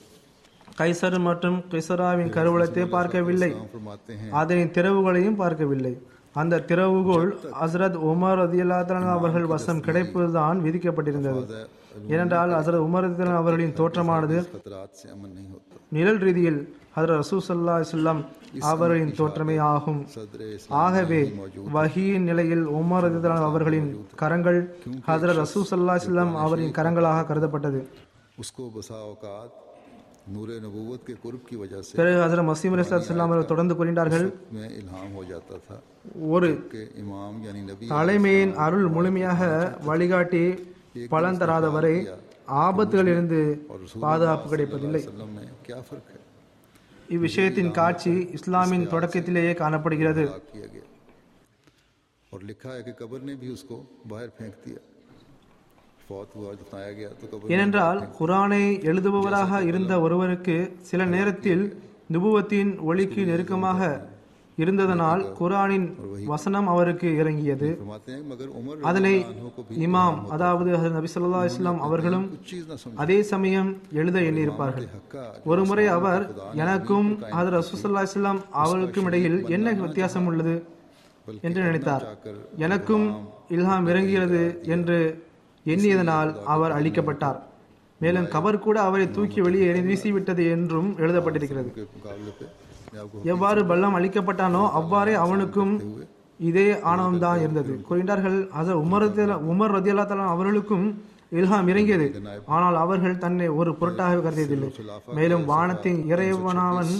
கைசர் மற்றும் கிஸ்ராவின் கருவூலத்தை பார்க்கவில்லை हाथ फरमाते हैं அதனின் திறவுகளையும் பார்க்கவில்லை அந்த திறவுகோல் ஹசரத் உமர் ரதியல்லாத்தன் அவர்கள் வசம் கிடைப்பதுதான் விதிக்கப்பட்டிருந்தது ஏனென்றால் ஹசரத் உமர் ரதியல்லாஹு அவர்களின் தோற்றமானது खतरात से अमन नहीं होता நிழல் ரீதியில் ஹதரத் ரசூல் ஸல்லல்லாஹு அலைஹி வஸல்லம் அவர்களின் தோற்றமே ஆகும் सदर ஆகவே வஹீயின் நிலையில் உமர் ரதியல்லாஹு அவர்களின் கரங்கள் ஹதரத் ரசூல் ஸல்லல்லாஹு அலைஹி வஸல்லம் அவரின் கரங்களாக கருதப்பட்டது उसको बसा औकात नूर नबूवत के कुर्ब की वजह से பிறகு ஹசரத் மசீம் அலிஸ்லாம் அவர்கள் தொடர்ந்து கூறினார்கள் में इल्हाम हो जाता था ஒரு कि इमाम यानी नबी தலைமையின் அருள் முழுமையாக வழிகாட்டி பலன் தராத வரை ஆபத்துகளிலிருந்து பாதுகாப்பு கிடைப்பதில்லை वसल्लम में क्या फ़र्क है இவ்விஷயத்தின் காட்சி இஸ்லாமின் தொடக்கத்திலேயே காணப்படுகிறது तलाक किया गया और लिखा है कि कब्र ने भी उसको बाहर फेंक दिया फौत हुआ दफनाया गया तो कब्र ஏனென்றால் குரானை எழுதுபவராக இருந்த ஒருவருக்கு சில நேரத்தில் நுபுவத்தின் ஒளிக்கு நெருக்கமாக இருந்ததனால் குரானின் வசனம் அவருக்கு இறங்கியது फरमाते हैं मगर उमर அதனை रज़ियल्लाहु अन्हु को भी இமாம் அதாவது ஹஜரத் நபி ஸல்லல்லாஹு அலைஹி வஸல்லம் அவர்களும் कुछ चीज़ ना समझ அதே சமயம் எழுத எண்ணியிருப்பார்கள் हक्का ஒருமுறை அவர் எனக்கும் ஹதரத் ரசூலுல்லாஹி அலைஹி வஸல்லம் அவர்களுக்கும் இடையில் என்ன வித்தியாசம் உள்ளது என்று நினைத்தார் எனக்கும் இல்ஹாம் இறங்குகிறது என்று எண்ணியதனால் அவர் அழிக்கப்பட்டார் மேலும் கபர் கூட அவரை தூக்கி வெளியே எறி வீசிவிட்டது என்றும் எழுதப்பட்டிருக்கிறது के मुकाबले पे मैं आपको எவ்வாறு பல்லம் அளிக்கப்பட்டானோ அவ்வாறே அவனுக்கும் இதே ஆணவம்தான் இருந்தது கூறினார்கள் அது உமர் ரதியல்லா- உமர் ரதியல்லா அவர்களுக்கும் இல்ஹாம் இறங்கியது ஆனால் அவர்கள் தன்னை ஒரு பொருட்டாக கருதியதில்லை மேலும் வானத்தின் இறைவனாவன்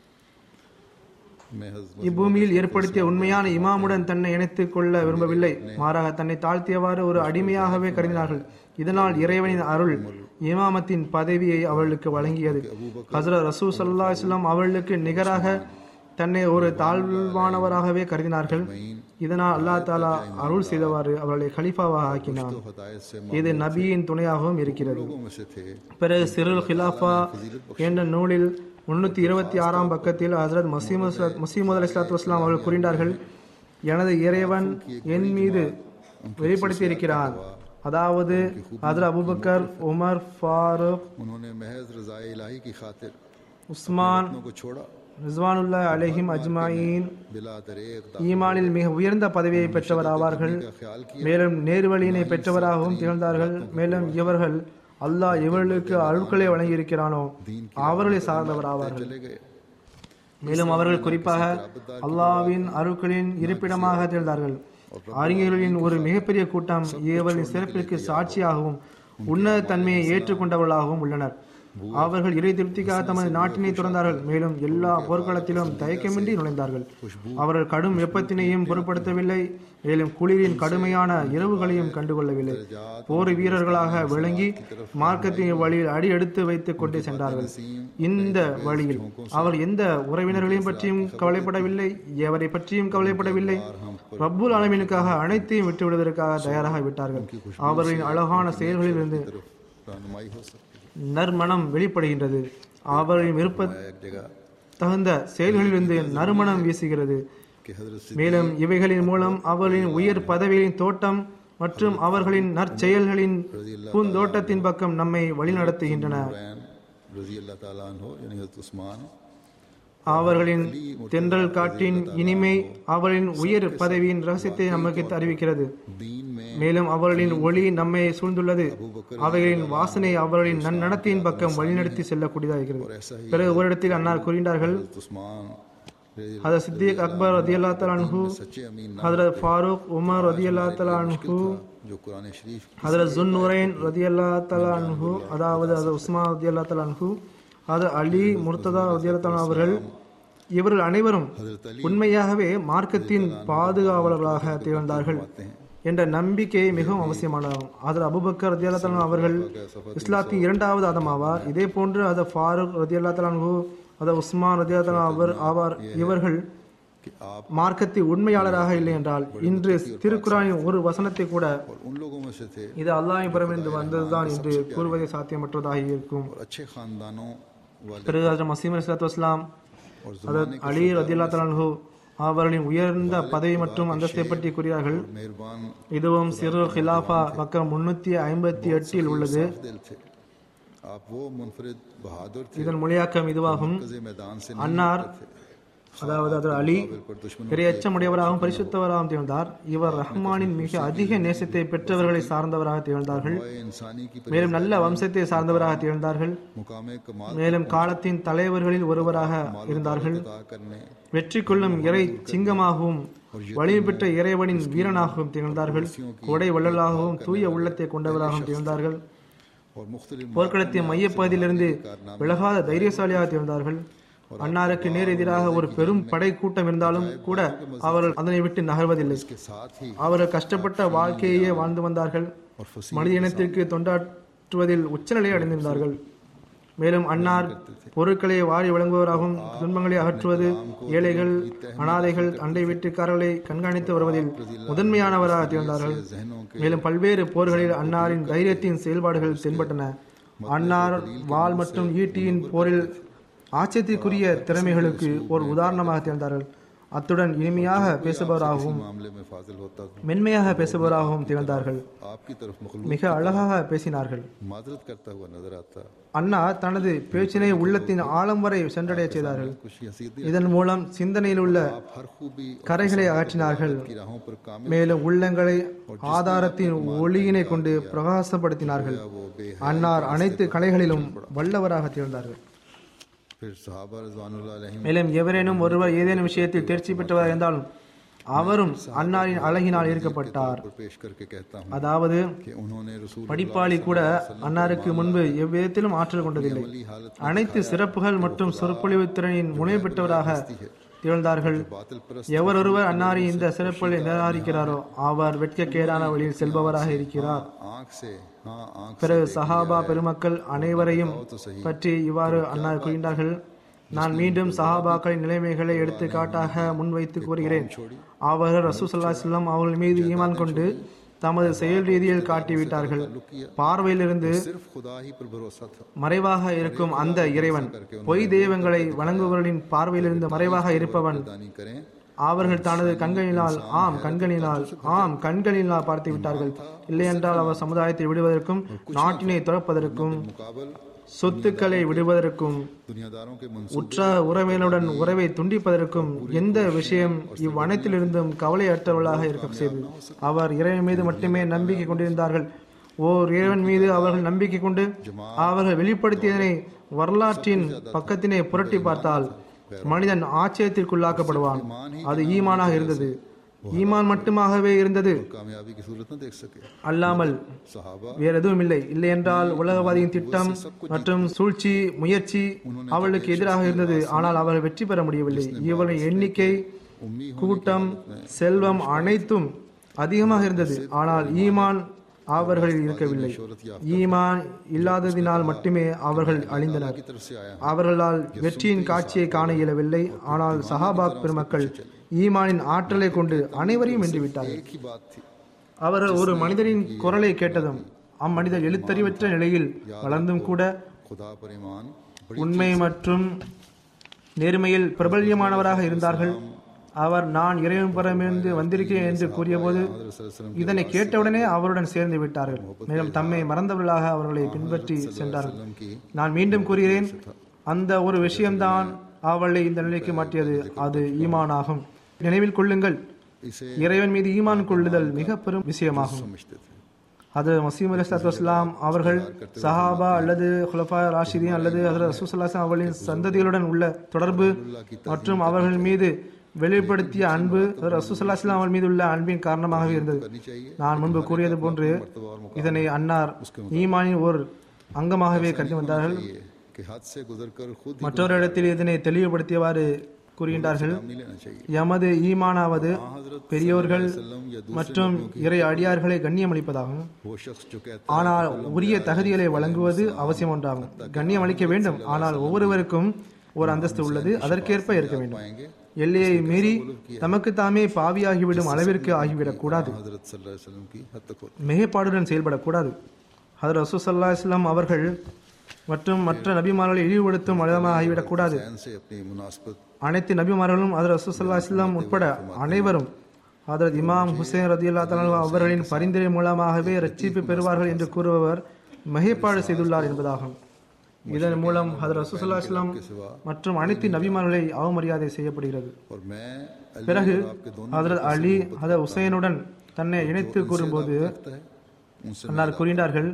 मैं हज़रत இப்பூமியில் ஏற்படுத்திய உண்மையான இமாமுடன் தன்னை இணைத்துக் கொள்ள விரும்பவில்லை மாறாக தன்னை தாழ்த்தியவாறு ஒரு அடிமையாகவே கருதினார்கள் இதனால் இறைவனின் அருள் இமாமத்தின் பதவியை அவர்களுக்கு வழங்கியது ஹசரத் ரசூல் ஸல்லல்லாஹு அலைஹி வஸல்லம் அவர்களுக்கு நிகராக தன்னை ஒரு தாழ்வானவராகவே கருதினார்கள் இதனால் அல்லாஹ் தாலா அருள் செய்தவாறு அவர்களை கலீஃபாவாக ஆக்கினார் हदायत से இது நபியின் துணையாகவும் இருக்கிறது लोगों में से थे பிறகு சிறுல் ஹிலாஃபா என்ற நூலில் முன்னூத்தி இருபத்தி ஆறாம் பக்கத்தில் ஹசரத் மசீம் மசீமது அலி இஸ்லாத்து வஸ்லாம் அவர்கள் கூறினார்கள் எனது இறைவன் என் மீது வெளிப்படுத்தி இருக்கிறான் அதாவது ஹசரத் அபுபக்கர் உமர் ஃபாரூக் उन्होंने महज रज़ा इलाही की खातिर உஸ்மான் लोगों को छोड़ा ரிஸ்வானுல்லா அலைஹிம் அஜ்மாயின் बिला दरेक ஈமானில் மிக உயர்ந்த பதவியை பெற்றவர் ஆவார்கள் का ख्याल किया மேலும் நேர்வழியினை பெற்றவராகவும் திகழ்ந்தார்கள் மேலும் இவர்கள் அல்லாஹ் இவர்களுக்கு அருட்களை வழங்கியிருக்கிறானோ அவர்களை சார்ந்தவர் ஆவார்கள் चले गए மேலும் அவர்கள் குறிப்பாக அல்லாஹ்வின் அருட்களின் இருப்பிடமாக திகழ்ந்தார்கள் அறிஞர்களின் ஒரு மிகப்பெரிய கூட்டம் இவர்களின் சிறப்பிற்கு சாட்சியாகவும் உன்னத தன்மையை ஏற்றுக்கொண்டவர்களாகவும் உள்ளனர் அவர்கள் இறை திருப்திக்காக தமது நாட்டினை துறந்தார்கள் மேலும் எல்லா போர்க்களத்திலும் தயக்கமின்றி நுழைந்தார்கள் அவர்கள் கடும் வெப்பத்தினையும் பொருட்படுத்தவில்லை மேலும் குளிரின் கடுமையான இரவுகளையும் கண்டுகொள்ளவில்லை போர் வீரர்களாக விளங்கி மார்க்கத்தின் வழியில் அடி எடுத்து வைத்துக் கொண்டு சென்றார்கள் இந்த வழியில் அவர் எந்த உறவினர்களையும் பற்றியும் கவலைப்படவில்லை எவரை பற்றியும் கவலைப்படவில்லை ரப்புல் ஆலமீனுக்காக அனைத்தையும் விட்டுவிடுவதற்காக தயாராக விட்டார்கள் அவர்களின் அழகான செயல்களிலிருந்து रहनुमाई हो सकती நற்மணம் வெளிப்படுகின்றது அவர்களின் விருப்ப है एक जगह தகுந்த செயல்களிலிருந்து நறுமணம் வீசுகிறது कि हजरत மேலும் இவைகளின் மூலம் அவர்களின் உயர் பதவிகளின் தோட்டம் மற்றும் அவர்களின் நற்செயல்களின் பூந்தோட்டத்தின் பக்கம் நம்மை வழிநடத்துகின்றன सिद्दीन रजी अल्लाह ताला हो यानी हजरत उस्मान அவர்களின் தென்றல் காற்றின் இனிமை அவர்களின் உயர் பதவியின் ரகசியத்தை நமக்கு அறிவிக்கிறது दीन में மேலும் அவர்களின் ஒளி நம்மை சூழ்ந்துள்ளது அவைகளின் வாசனை அவர்களின் நன்னடத்தையின் பக்கம் வழிநடத்தி செல்லக்கூடியதாக இருக்கிறது பிறகு ஒரு இடத்தில் அன்னார் கூறினார்கள் हजरत उस्मान रजी ஹதரத் சித்திக் அக்பர் ரதி அல்லா தலான்ஹூ सच्चे अमीन ना ஹதரத் ஃபாரூக் உமர் ரதி அல்லா தலான்ஹூ जो कुरान शरीफ ஹதரத் ஜுன் நுரைன் ரதி அல்லா தலான்ஹூ அதாவது அது உஸ்மான் ரதி அல்லா தலான்ஹூ அது அலி முர்த்ததா ரதி அல்லா அவர்கள் இவர்கள் அனைவரும் உண்மையாகவே மார்க்கத்தின் பாதுகாவலர்களாக திகழ்ந்தார்கள் என்ற நம்பிக்கை மிகவும் அவசியமானதாகும் அதில் அபுபக்கர் ரதி அல்லா அவர்கள் இஸ்லாத்தின் இரண்டாவது ஆதம் ஆவார் இதே போன்று அது ஃபாரூக் ரதி அல்லா தலான்ஹூ அது உஸ்மான் ரதி அல்லா அவர் ஆவார் இவர்கள் कि आप மார்க்கத்தை உண்மையாளராக இல்லை என்றால் இன்று திருக்குறானின் ஒரு வசனத்தை கூட और उन लोगों में से थे இது அல்லாஹின் புறமிருந்து வந்ததுதான் என்று கூறுவதை சாத்தியமற்றதாக இருக்கும் और अच्छे खानदानों वाले பிறகு ஹஜரத் மசீம் அலிஸ்லாத்து வஸ்லாம் और ஹஜரத் அலி ரதில்லா தலான்ஹு அவர்களின் உயர்ந்த பதவி மற்றும் அந்தஸ்தை பற்றி கூறினார்கள் मेहरबान இதுவும் சிறு ஹிலாஃபா பக்கம் முன்னூத்தி ஐம்பத்தி எட்டில் உள்ளது दिल थे आप वो मुनफरिद बहादुर थे இதன் மொழியாக்கம் இதுவாகும் कजे मैदान से அன்னார் அதாவது அது அலி पर दुश्मन பெரிய எச்சமுடையவராகவும் பரிசுத்தவராகவும் திகழ்ந்தார் இவர் ரஹ்மானின் மிக அதிக நேசத்தை பெற்றவர்களை சார்ந்தவராக திகழ்ந்தார்கள் इंसानी की மேலும் நல்ல வம்சத்தை சார்ந்தவராக திகழ்ந்தார்கள் मुकाम कमाल மேலும் காலத்தின் தலைவர்களில் ஒருவராக இருந்தார்கள் अदा करने வெற்றி கொள்ளும் இறை சிங்கமாகவும் வலிமை பெற்ற இறைவனின் வீரனாகவும் திகழ்ந்தார்கள் கொடை வள்ளலாகவும் தூய உள்ளத்தை கொண்டவராகவும் திகழ்ந்தார்கள் और मुख्तलिफ போர்க்களத்தின் மையப்பகுதியிலிருந்து விலகாத தைரியசாலியாக திகழ்ந்தார்கள் அன்னாருக்கு நேர் எதிராக ஒரு பெரும் படை கூட்டம் இருந்தாலும் கூட அவர்கள் அதனை விட்டு நகர்வதில்லை के साथ ही அவர்கள் கஷ்டப்பட்ட வாழ்க்கையே வாழ்ந்து வந்தார்கள் और फसी மனித இனத்திற்கு தொண்டாற்றுவதில் உச்சநிலையை அடைந்திருந்தார்கள் மேலும் அன்னார் பொருட்களை வாரி வழங்குவவராகவும் துன்பங்களை அகற்றுவது ஏழைகள் அனாதைகள் அண்டை வீட்டுக்காரர்களை கண்காணித்து வருவதில் முதன்மையானவராக திகழ்ந்தார்கள் जहनों के மேலும் பல்வேறு போர்களில் அன்னாரின் தைரியத்தின் செயல்பாடுகள் தென்பட்டன அன்னார் வாள் மற்றும் ஈட்டியின் போரில் ஆச்சரியத்திற்குரிய திறமைகளுக்கு ஒரு உதாரணமாக திகழ்ந்தார்கள் அத்துடன் இனிமையாக பேசுபவராகவும் मामले में फाजिल होता था மென்மையாக பேசுபவராகவும் திகழ்ந்தார்கள் आपकी तरफ मखलूक மிக அழகாக பேசினார்கள் माजरत करता हुआ नजर आता அண்ணா தனது பேச்சினை உள்ளத்தின் ஆழம் வரை சென்றடைய செய்தார்கள் कुछ हसीदी இதன் மூலம் சிந்தனையில் உள்ள आप हर खूबी கரைகளை அகற்றினார்கள் की राहों पर कामिल மேலும் உள்ளங்களை ஆதாரத்தின் ஒளியினை கொண்டு பிரகாசப்படுத்தினார்கள் वो बे அன்னார் அனைத்து கலைகளிலும் வல்லவராக திகழ்ந்தார்கள் फिर सहाबा रजवानुल्लाह अलैहिम மேலும் எவரேனும் ஒருவர் ஏதேனும் விஷயத்தில் தேர்ச்சி பெற்றவர் இருந்தாலும் அவரும் அன்னாரின் அழகினால் ஈர்க்கப்பட்டார் पर पेश करके कहता हूँ அதாவது कि उन्होंने रसूल படிப்பாளி கூட அன்னாருக்கு முன்பு எவ்விதத்திலும் ஆற்றல் கொண்டதில்லை அனைத்து சிறப்புகள் மற்றும் சொற்பொழிவு திறனின் முனைவு பெற்றவராக திகழ்ந்தார்கள் बातिल परस्त எவரொருவர் அன்னாரின் இந்த சிறப்புகளை நிராகரிக்கிறாரோ அவர் வெட்கக்கேடான வழியில் செல்பவராக இருக்கிறார் आंख से हाँ आंख பிறகு சஹாபா பெருமக்கள் அனைவரையும் பற்றி இவ்வாறு அன்னார் கூறினார்கள் நான் மீண்டும் சஹாபாக்களின் நிலைமைகளை எடுத்துக்காட்டாக முன்வைத்து கூறுகிறேன் அவர்கள் ரசூசல்லா செல்லம் அவர்கள் மீது ஈமான் கொண்டு தமது செயல் ரீதியில் காட்டிவிட்டார்கள் பார்வையிலிருந்து सिर्फ खुदा ही पर भरोसा था மறைவாக இருக்கும் அந்த இறைவன் பொய் தெய்வங்களை வணங்குபவர்களின் பார்வையிலிருந்து மறைவாக இருப்பவன் दानी करें அவர்கள் தனது கண்களினால் ஆம் கண்களினால் ஆம் கண்களினால் பார்த்து விட்டார்கள் இல்லையென்றால் அவர் சமுதாயத்தை விடுவதற்கும் நாட்டினை துறப்பதற்கும் मुकाबल சொத்துக்களை விடுவதற்கும் दुनियादारों के मंसूब உற்ற உறவினருடன் உறவை துண்டிப்பதற்கும் எந்த விஷயம் இவ்வனைத்திலிருந்தும் கவலையற்றவர்களாக இருக்க செய்தது அவர் இறைவன் மீது மட்டுமே நம்பிக்கை கொண்டிருந்தார்கள் ஓர் இறைவன் மீது அவர்கள் நம்பிக்கை கொண்டு அவர்கள் வெளிப்படுத்தியதனை வரலாற்றின் பக்கத்தினை புரட்டி பார்த்தால் மனிதன் ஆச்சரியத்திற்குள்ளாக்கப்படுவான் அது ஈமானாக இருந்தது ஈமான் மட்டுமாகவே இருந்தது कामयाबी की सूरत न देख सके அல்லாமல் सहाबा வேற எதுவும் இல்லை இல்லை என்றால் உலகவாதியின் திட்டம் மற்றும் சூழ்ச்சி முயற்சி அவளுக்கு எதிராக இருந்தது ஆனால் அவர்கள் வெற்றி பெற முடியவில்லை இவர்களின் எண்ணிக்கை उम्मी கூட்டம் செல்வம் அனைத்தும் அதிகமாக இருந்தது ஆனால் ஈமான் அவர்களில் இருக்கவில்லை ஈமான் இல்லாததினால் மட்டுமே அவர்கள் அழிந்தனர் की तरफ से आया அவர்களால் வெற்றியின் காட்சியை காண இயலவில்லை ஆனால் சஹாபாக் பெருமக்கள் ஈமானின் ஆற்றலை கொண்டு அனைவரையும் வென்றுவிட்டார்கள் एक ही बात थी அவர்கள் ஒரு மனிதரின் குரலை கேட்டதும் அம்மனிதர் எழுத்தறிவற்ற நிலையில் வளர்ந்தும் கூட खुदा पर ईमान बड़ी உண்மை மற்றும் நேர்மையில் பிரபல்யமானவராக இருந்தார்கள் அவர் நான் இறைவன் புறமிருந்து வந்திருக்கிறேன் என்று கூறியபோது वसल्लम இதனை கேட்டவுடனே அவருடன் சேர்ந்து விட்டார்கள் மேலும் தம்மை மறந்தவர்களாக அவர்களை பின்பற்றி சென்றார்கள் की நான் மீண்டும் கூறுகிறேன் அந்த ஒரு விஷயம்தான் அவளை இந்த நிலைக்கு மாற்றியது அது ஈமானாகும் நினைவில் கொள்ளுங்கள் इसे இறைவன் மீது ஈமான் கொள்ளுதல் மிக பெரும் விஷயமாகும் समझते थे அது மசீம் அலி வஸ்லாம் அவர்கள் சஹாபா அல்லது ஹுலஃபா ராஷிதீன் அல்லது ஹசரத் ரசூசல்லாஸ்லாம் அவர்களின் சந்ததிகளுடன் உள்ள தொடர்பு மற்றும் அவர்கள் மீது வெளிப்படுத்திய அன்பு ரசூசல்லாஸ்லாம் அவர்கள் மீது உள்ள அன்பின் காரணமாகவே இருந்தது करनी चाहिए நான் முன்பு கூறியது போன்று இதனை அன்னார் ஈமானின் ஒரு அங்கமாகவே கருதி வந்தார்கள் ये कि हद से गुजर कर खुद ही மற்றொரு இடத்தில் இதனை தெளிவுபடுத்தியவாறு கூறுகின்றார்கள் नहीं लेना चाहिए எமது ஈமானாவது பெரியோர்கள் सल्लम या மற்றும் இறை அடியார்களை கண்ணியமளிப்பதாகும் वो शख्स जो कहता ஆனால் உரிய தகுதிகளை வழங்குவது அவசியம் ஒன்றாகும் கண்ணியம் அளிக்க வேண்டும் ஆனால் ஒவ்வொருவருக்கும் ஒரு அந்தஸ்து உள்ளது அதற்கேற்ப இருக்க வேண்டும் पाएंगे எல்லையை மீறி தமக்கு தாமே பாவியாகிவிடும் அளவிற்கு ஆகிவிடக் கூடாது हजरत सल्लल्लाहु अलैहि वसल्लम की हद तक होती மிகைப்பாடுடன் செயல்படக்கூடாது ஹதர் ரசூசல்லா இஸ்லாம் அவர்கள் மற்றும் மற்ற நபிமார்களை இழிவுபடுத்தும் அளவாக ஆகிவிடக்கூடாது है से अपनी मुनासबत அனைத்து நபிமார்களும் ஹதர் ரசூசல்லா இஸ்லாம் உட்பட அனைவரும் ஹதரத் இமாம் ஹுசைன் ரதியுல்லா தலா அவர்களின் பரிந்துரை மூலமாகவே ரட்சிப்பு பெறுவார்கள் என்று கூறுபவர் மிகைப்பாடு செய்துள்ளார் என்பதாகும் இதன் மூலம் ஹதர் ரசூசல்லா இஸ்லாம் மற்றும் அனைத்து நபிமார்களை அவமரியாதை செய்யப்படுகிறது और मैं अली பிறகு और आपके दोनों ஹதரத் அலி ஹதரத் ஹுசைனுடன் தன்னை இணைத்து கூறும்போது लगता है उनसे அன்னார் கூறினார்கள்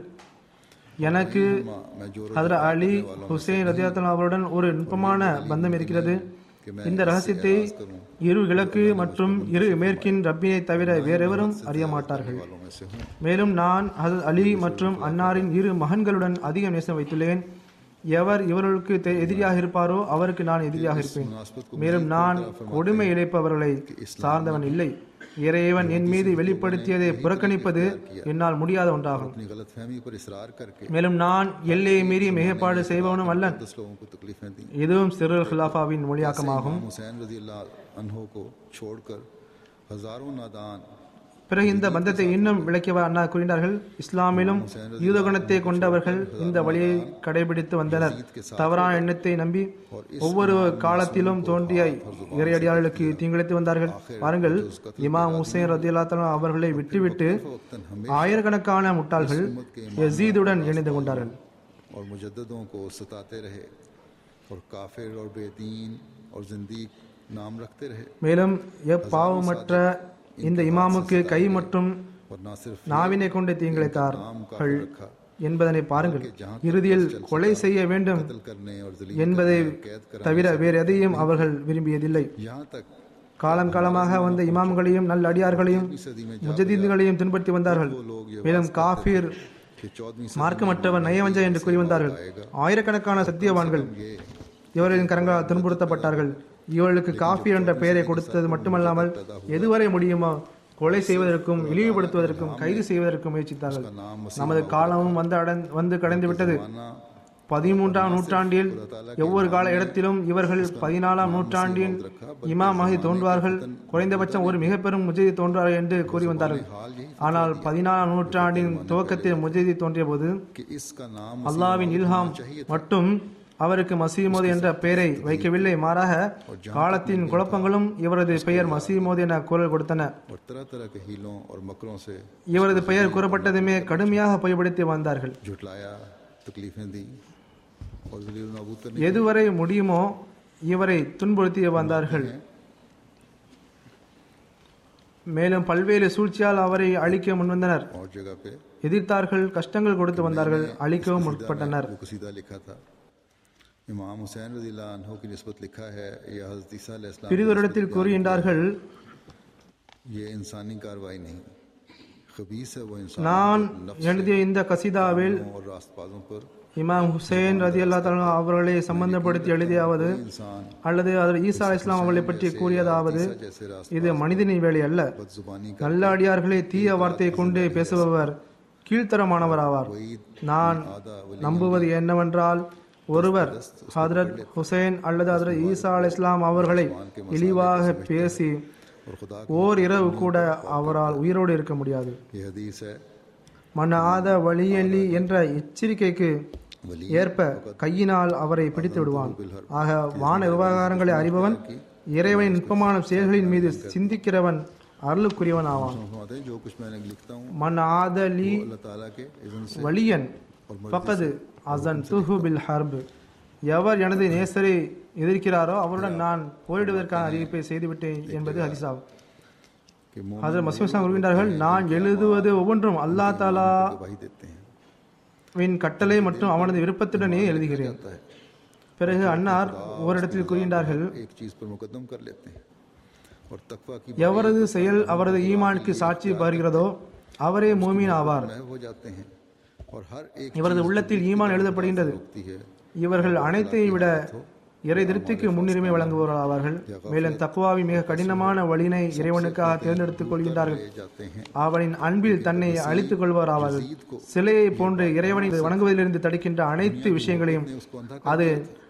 எனக்கு माँ, मैं जो ஹதரத் அலி ஹுசைன் ரதியாத்தன் அவருடன் ஒரு நுட்பமான பந்தம் இருக்கிறது இந்த ரகசியத்தை இரு கிழக்கு மற்றும் இரு மேற்கின் ரப்பினை தவிர வேறெவரும் அறிய மாட்டார்கள் वालों में से हूँ மேலும் நான் ஹதரத் அலி மற்றும் அன்னாரின் இரு மகன்களுடன் அதிக நேசம் வைத்துள்ளேன் எவர் இவர்களுக்கு தெ- எதிரியாக இருப்பாரோ அவருக்கு நான் எதிரியாக இருப்பேன் மேலும் நான் கொடுமை இழைப்பவர்களை சார்ந்தவன் இல்லை இறைவன் என் மீது வெளிப்படுத்தியதை புறக்கணிப்பது என்னால் முடியாத ஒன்றாகும் अपनी गलत फहमी पर इसरार करके மேலும் நான் எல்லையை மீறி மிகைப்பாடு செய்பவனும் அல்லன் दस लोगों को तकलीफें दी இதுவும் சிறுல் खिलाफाவின் மொழியாக்கமாகும் इमाम हुसैन रजी अल्लाह अनहो को छोड़कर हजारों नादान பிறகு இந்த பந்தத்தை இன்னும் விளக்கியவர் அண்ணா கூறினார்கள் இஸ்லாமிலும் யூத குணத்தை கொண்டவர்கள் இந்த வழியை கடைபிடித்து வந்தனர் தவறான எண்ணத்தை நம்பி ஒவ்வொரு காலத்திலும் தோன்றிய இறையடியார்களுக்கு தீங்கிழைத்து வந்தார்கள் பாருங்கள் இமாம் ஹுசைன் ரதியல்லா அவர்களை விட்டுவிட்டு ஆயிரக்கணக்கான முட்டாள்கள் யசீதுடன் இணைந்து கொண்டார்கள் और मुजद्दों को सताते रहे और काफिर और बेदीन और जिंदीक नाम रखते रहे மேலும் எப்பாவமற்ற இந்த இமாமுக்கு கை மற்றும் और ना सिर्फ நாவினை கொண்டு தீங்கிழைத்தார்கள் रखा என்பதனை பாருங்கள் இறுதியில் கொலை செய்ய வேண்டும் कत्ल करने और जलील என்பதை कैद कर தவிர வேறு எதையும் அவர்கள் விரும்பியதில்லை यहाँ तक காலம் காலமாக வந்த இமாம்களையும் நல்ல அடியார்களையும் முஜதீன்களையும் துன்படுத்தி வந்தார்கள் மேலும் காஃபீர் कि चौदहवीं மார்க்கமற்றவர் நயவஞ்ச என்று கூறி வந்தார்கள் ஆயிரக்கணக்கான சத்தியவான்கள் இவர்களின் கரங்களால் துன்புறுத்தப்பட்டார்கள் இவர்களுக்கு காஃபீர் என்ற பெயரை கொடுத்தது மட்டுமல்லாமல் எதுவரை முடியுமோ கொலை செய்வதற்கும் இழிவுபடுத்துவதற்கும் கைது செய்வதற்கும் முயற்சித்தார்கள் நமது காலமும் வந்து அடைந்- வந்து கடந்து விட்டது सलाना பதிமூன்றாம் நூற்றாண்டில் ஒவ்வொரு கால இடத்திலும் இவர்கள் பதினாலாம் நூற்றாண்டின் இமாம் மஹதி தோன்றுவார்கள் குறைந்தபட்சம் ஒரு மிக பெரும் முஜதி தோன்றுவார்கள் என்று கூறி வந்தார்கள் ஆனால் பதினாலாம் நூற்றாண்டின் துவக்கத்தில் முஜதி தோன்றிய போது कि इसका नाम அல்லாவின் இல்ஹாம் மட்டும் அவருக்கு மசீமோது என்ற பெயரை வைக்கவில்லை மாறாக காலத்தின் குழப்பங்களும் இவரது பெயர் மசீமோது என குரல் கொடுத்தன और तरह तरह के हीलों और मकरों से இவரது பெயர் கூறப்பட்டதுமே கடுமையாக பயன்படுத்தி வந்தார்கள் झुटलाया तकलीफें दी और जलील नाबूद करने எதுவரை முடியுமோ இவரை துன்புறுத்தி வந்தார்கள் மேலும் பல்வேறு சூழ்ச்சியால் அவரை அழிக்க முன்வந்தனர் और जगह पे எதிர்த்தார்கள் கஷ்டங்கள் கொடுத்து வந்தார்கள் அழிக்கவும் முற்பட்டனர் वो कसीदा लिखा था इमाम हुसैन रजी अल्लाह की नस्बत लिखा है या हज़रत ईसा अलैहिस्सलाम की பிரிதொரிடத்தில் नस्बत கூறுகின்றார்கள் ये इंसानी कार्रवाई नहीं खबीस है वो इंसान நான் नफ्स எழுதிய இந்த கசிதாவில் और रास्तबाजों पर இமாம் ஹுசைன் ரதி அல்லா அவர்களை சம்பந்தப்படுத்தி எழுதியாவது इंसान அல்லது அதில் ஈசா இஸ்லாம் அவர்களை பற்றி கூறியதாவது जैसे रास्त இது மனிதனின் வேலை அல்ல बदजुबानी का நல்ல அடியார்களை தீய வார்த்தையை கொண்டு பேசுபவர் கீழ்த்தரமானவர் ஆவார் நான் நம்புவது என்னவென்றால் ஒருவர் ஹதரத் ஹுசைன் அல்லது ஹதரத் ஈசா அல் இஸ்லாம் அவர்களை இழிவாக பேசி और खुदा ஓர் இரவு கூட அவரால் உயிரோடு இருக்க முடியாது की हदीस है மன ஆத வழியல்லி என்ற எச்சரிக்கைக்கு वली ஏற்ப கையினால் அவரை பிடித்து விடுவான் ஆக வான விவகாரங்களை அறிபவன் இறைவனின் நுட்பமான செயல்களின் மீது சிந்திக்கிறவன் அருளுக்குரியவன் ஆவான் फरमाते हैं जो कुछ मैं लिखता हूँ மன் ஆதலி अल्लाह ताला के इज़्न से வலியன் பக்கது அசன் துஹு பில் ஹர்ப் எவர் எனது நேசரை எதிர்க்கிறாரோ அவருடன் நான் போரிடுவதற்கான அறிவிப்பை செய்துவிட்டேன் என்பது ஹதிசாகும் कि मोमिन ஹசரத் மசீம் இஸ்லாம் கூறுகின்றார்கள் நான் எழுதுவது ஒவ்வொன்றும் அல்லா தாலா गवाही देते हैं வின் கட்டளை மற்றும் அவனது விருப்பத்துடனே எழுதுகிறேன் होता है பிறகு அன்னார் ஓரிடத்தில் கூறுகின்றார்கள் एक चीज पर मुकदम कर लेते हैं और तकवा की எவரது செயல் அவரது ஈமானுக்கு சாட்சி பருகிறதோ அவரே மூமீன் ஆவார் महव हो जाते हैं और हर एक இவரது உள்ளத்தில் ஈமான் எழுதப்படுகின்றது होती है இவர்கள் அனைத்தையும் விட இறை திருப்திக்கு முன்னுரிமை வழங்குபவர்கள் ஆவார்கள் மேலும் தக்குவாவி மிக கடினமான வழியினை இறைவனுக்காக தேர்ந்தெடுத்துக் கொள்கின்றார்கள் ले जाते हैं அவனின் அன்பில் தன்னை அழித்துக் கொள்வர் ஆவார்கள் சிலையை போன்று இறைவனை வணங்குவதிலிருந்து தடுக்கின்ற அனைத்து விஷயங்களையும் उसको अंधा அது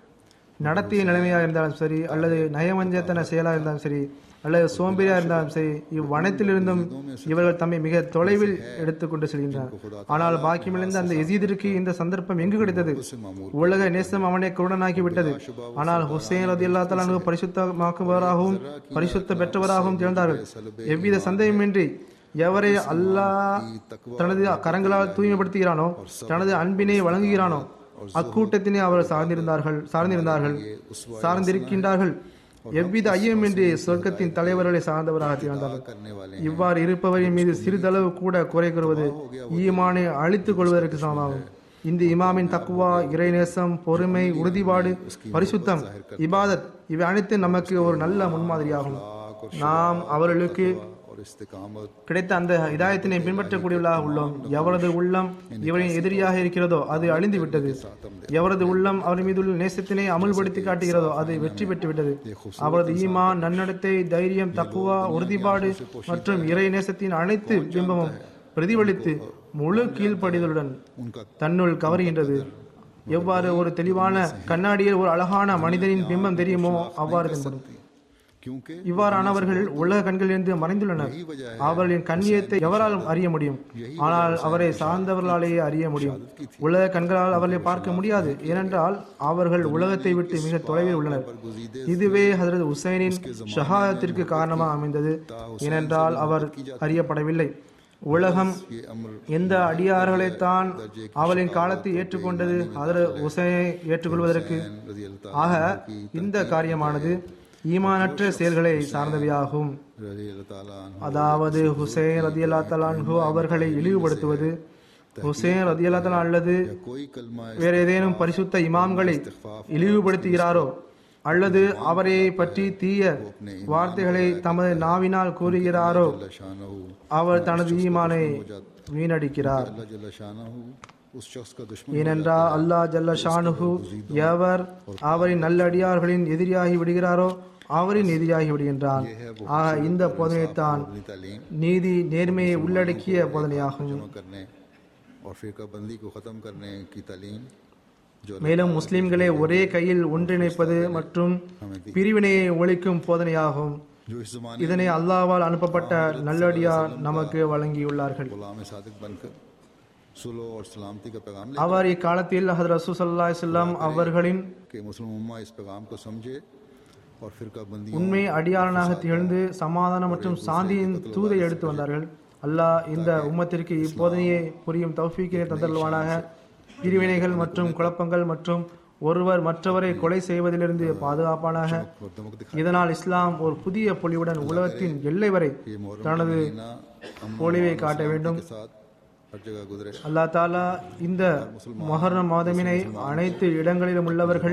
நடத்திய நிலைமையாக இருந்தாலும் சரி அல்லது நயவஞ்சத்தன செயலாக இருந்தாலும் சரி அல்லது சோம்பேறியா இருந்தாலும் சரி இவ்வனத்திலிருந்தும் இவர்கள் தம்மை மிக தொலைவில் எடுத்துக்கொண்டு செல்கின்றனர் ஆனால் பாக்கியமிழந்த அந்த எசீதிற்கு இந்த சந்தர்ப்பம் எங்கு கிடைத்தது से मामूल உலக நேசம் அவனை குருடனாக்கி விட்டது ஆனால் ஹுசைன் ரதி அல்லா தலானு பரிசுத்தமாக்குபவராகவும் பரிசுத்த பெற்றவராகவும் திகழ்ந்தார்கள் எவ்வித சந்தேகமின்றி எவரை அல்லாஹ் தனது கரங்களால் தூய்மைப்படுத்துகிறானோ தனது அன்பினை வழங்குகிறானோ அக்கூட்டத்தினை அவர் சார்ந்திருந்தார்கள் சார்ந்திருந்தார்கள் சார்ந்திருக்கின்றார்கள் எவ்வித ஐயமின்றி சொர்க்கத்தின் தலைவர்களை சார்ந்தவராக திகழ்ந்தார்கள் करने वाले இவ்வாறு இருப்பவரின் மீது சிறிதளவு கூட குறை கூறுவது ஈமானை அழித்துக் கொள்வதற்கு சமமாகும் இந்த இமாமின் தக்குவா இறைநேசம் பொறுமை உறுதிப்பாடு பரிசுத்தம் இபாதத் இவை அனைத்தும் நமக்கு ஒரு நல்ல முன்மாதிரியாகும் நாம் அவர்களுக்கு और इस्तिकामत கிடைத்த அந்த இதாயத்தினை பின்பற்றக்கூடியவர்களாக உள்ளோம் எவரது உள்ளம் இவரின் எதிரியாக இருக்கிறதோ அது அழிந்து விட்டது எவரது உள்ளம் அவர் மீது உள்ள நேசத்தினை அமுல்படுத்தி காட்டுகிறதோ அது வெற்றி பெற்று விட்டது அவரது ஈமான் நன்னடத்தை தைரியம் தக்குவா உறுதிப்பாடு மற்றும் இறை நேசத்தின் அனைத்து பிம்பமும் பிரதிபலித்து முழு கீழ்ப்படிதலுடன் उनका தன்னுள் கவருகின்றது எவ்வாறு ஒரு தெளிவான கண்ணாடியில் ஒரு அழகான மனிதனின் பிம்பம் தெரியுமோ அவ்வாறு தென்படும் क्योंकि இவ்வாறானவர்கள் உலக கண்களிலிருந்து மறைந்துள்ளனர் அவர்களின் கண்ணியத்தை எவராலும் அறிய முடியும் ஆனால் அவரை சார்ந்தவர்களாலேயே அறிய முடியும் உலக கண்களால் அவர்களை பார்க்க முடியாது ஏனென்றால் அவர்கள் உலகத்தை விட்டு மிக தொலைவில் உள்ளனர் இதுவே ஹதரத் உசைனின் ஷஹாதத்திற்கு காரணமாக அமைந்தது ஏனென்றால் அவர் அறியப்படவில்லை உலகம் ये अमर எந்த அடியார்களைத்தான் அவளின் காலத்தை ஏற்றுக்கொண்டது ஹதரத் உசைனை ஏற்றுக்கொள்வதற்கு रजी अल्लाह ஆக இந்த காரியமானது ஈமானற்ற செயல்களை சார்ந்தவையாகும் रजी अल्लाह ताला अन्हु அதாவது ஹுசைன் ரதியல்லா தலான்ஹு அவர்களை இழிவுபடுத்துவது ஹுசைன் ரதியல்லா தலா அல்லது कोई कलमा வேற ஏதேனும் பரிசுத்த இமாம்களை இழிவுபடுத்துகிறாரோ அல்லது அவரை பற்றி தீய வார்த்தைகளை தமது நாவினால் கூறுகிறாரோ जल्ला शानहु அவர் தனது ஈமானை வீணடிக்கிறார் अल्लाह जल्ला शानहु उस शख्स का दुश्मन ஏனென்றால் அல்லாஹ் ஜல்ல ஷானுஹு எவர் அவரின் நல்லடியார்களின் எதிரியாகி விடுகிறாரோ அவரின் எதிரியாகி விடுகின்றான் ஆக இந்த போதனைத்தான் अपनी तालीम நீதி நேர்மையை உள்ளடக்கிய போதனையாகும் जमा करने और फिरका बंदी को ख़त्म करने की तालीम जो மேலும் முஸ்லிம்களை ஒரே கையில் ஒன்றிணைப்பது மற்றும் பிரிவினையை ஒழிக்கும் போதனையாகும் जो इस जमाने இதனை அல்லாஹ்வால் அனுப்பப்பட்ட நல்லடியார் நமக்கு வழங்கியுள்ளார்கள் गुलाम सादिक बनकर सुलो और सलामती का पैगाम ले அவர் இக்காலத்தில் ஹதரத் ரசூசல்லா செல்லம் அவர்களின் कि मुस्लिम उम्मा इस पैगाम को समझे और फिरका बंदी உண்மை அடியாளனாக திகழ்ந்து சமாதானம் மற்றும் சாந்தியின் தூதை எடுத்து வந்தார்கள் அல்லாஹ் இந்த உம்மத்திற்கு இப்போதனையை புரியும் தௌஃபீக்கினை தந்தல்வானாக பிரிவினைகள் மற்றும் குழப்பங்கள் மற்றும் ஒருவர் மற்றவரை கொலை செய்வதிலிருந்து பாதுகாப்பானாக मुकदमों को இதனால் இஸ்லாம் ஒரு புதிய பொலிவுடன் உலகத்தின் எல்லை வரை दिखाई मोहर्रम தனது महीना अमन பொலிவை காட்ட வேண்டும் के साथ हर जगह गुजरे அல்லாஹ் தாலா இந்த மொஹர்ரம் மாதமினை அனைத்து இடங்களிலும் உள்ளவர்கள்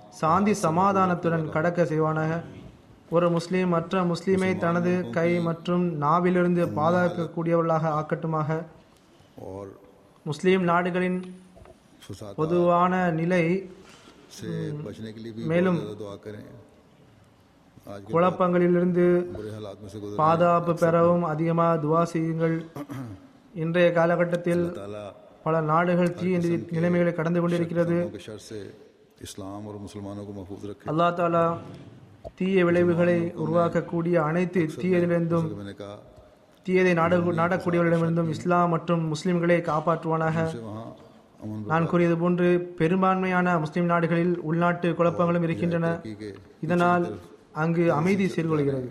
சாந்தி சமாதானத்துடன் கடக்க செய்வானாக ஒரு முஸ்லீம் மற்ற முஸ்லீமை தனது கை மற்றும் நாவிலிருந்து பாதுகாக்கக்கூடியவர்களாக ஆக்கட்டுமாக और முஸ்லீம் நாடுகளின் फसाद பொதுவான நிலை से बचने के लिए भी மேலும் बहुत ज़्यादा दुआ करें आज के குழப்பங்களிலிருந்து बुरे हालात में से गुजर பாதுகாப்பு பெறவும் அதிகமாக துவா செய்யுங்கள் இன்றைய காலகட்டத்தில் ताला பல நாடுகள் தீய நிலை- நிலைமைகளை கடந்து கொண்டிருக்கிறது के शर से इस्लाम और मुसलमानों को महफूज रखे அல்லாஹ் தாலா தீய விளைவுகளை உருவாக்கக்கூடிய அனைத்து தீயதிலிருந்தும் जैसे मैंने कहा தீயதை நாட நாடக்கூடியவர்களிடமிருந்தும் இஸ்லாம் மற்றும் முஸ்லிம்களை காப்பாற்றுவானாக कि वहाँ अमन நான் கூறியது போன்று பெரும்பான்மையான முஸ்லிம் நாடுகளில் உள்நாட்டு குழப்பங்களும் இருக்கின்றன बरकती के இதனால் அங்கு அமைதி சீர்கொள்கிறது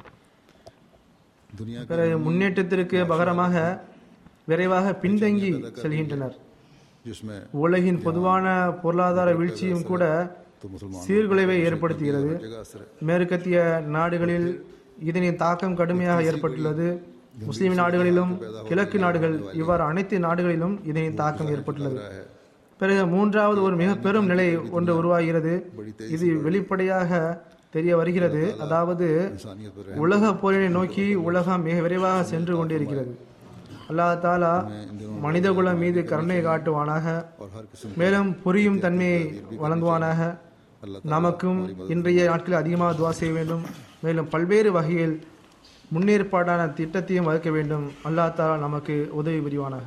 दुनिया के பிறகு முன்னேற்றத்திற்கு பகரமாக விரைவாக பின்தங்கி செல்கின்றனர் जिसमें உலகின் பொதுவான பொருளாதார வீழ்ச்சியும் கூட तो मुसलमान சீர்குலைவை ஏற்படுத்துகிறது जगह असर है மேற்கத்திய நாடுகளில் இதனின் தாக்கம் கடுமையாக ஏற்பட்டுள்ளது முஸ்லிம் நாடுகளிலும் கிழக்கு நாடுகள் இவ்வாறு அனைத்து நாடுகளிலும் இதனின் தாக்கம் ஏற்பட்டுள்ளது है பிறகு மூன்றாவது ஒரு மிக பெரும் நிலை ஒன்று உருவாகிறது இது வெளிப்படையாக தெரிய வருகிறது அதாவது इंसानियत पर உலக போரினை நோக்கி உலகம் மிக விரைவாக சென்று கொண்டிருக்கிறது அல்லாஹ் தாலா மனிதகுலம் மீது கருணை காட்டுவானாக और हर किस्म மேலும் புரியும் தன்மையை வழங்குவானாக நமக்கும் இன்றைய நாட்களில் அதிகமாக துவா செய்ய வேண்டும் மேலும் பல்வேறு வகையில் முன்னேற்பாடான திட்டத்தையும் வகுக்க வேண்டும் அல்லாஹ் தாலா நமக்கு உதவி புரிவானாக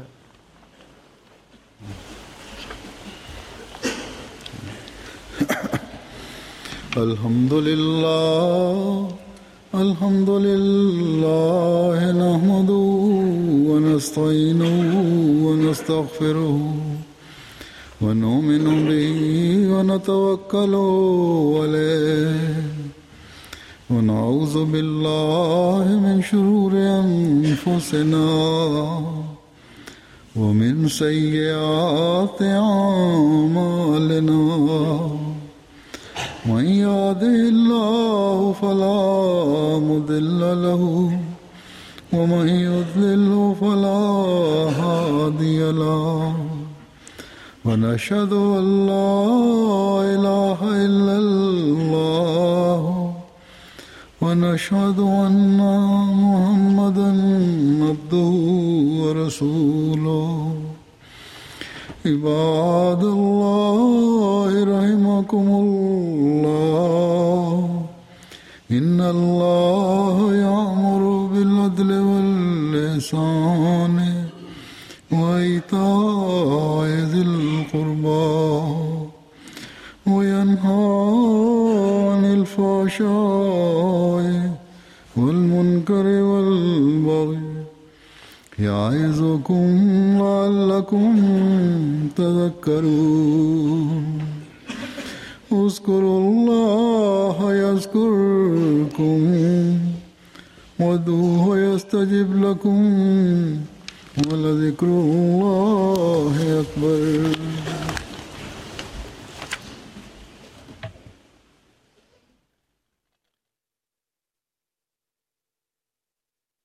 الحمد لله الحمد لله نحمده ونستعينه ونستغفره ونؤمن به ونتوكل عليه ونعوذ بالله من شرور أنفسنا ومن سيئات أعمالنا من يهده الله فلا مضل له ومن يضلل فلا هادي له ونشهد ان لا اله الا الله ونشهد ان محمدا عبده ورسوله عباد الله رحمكم الله إن الله يأمر بالعدل واللسان وإيتاء ذي القربى وينهى عن الفحشاء والمنكر والبغي يعظكم لعلكم تذكرون اذكروا الله يذكركم وادعوه يستجب لكم ولذكر الله أكبر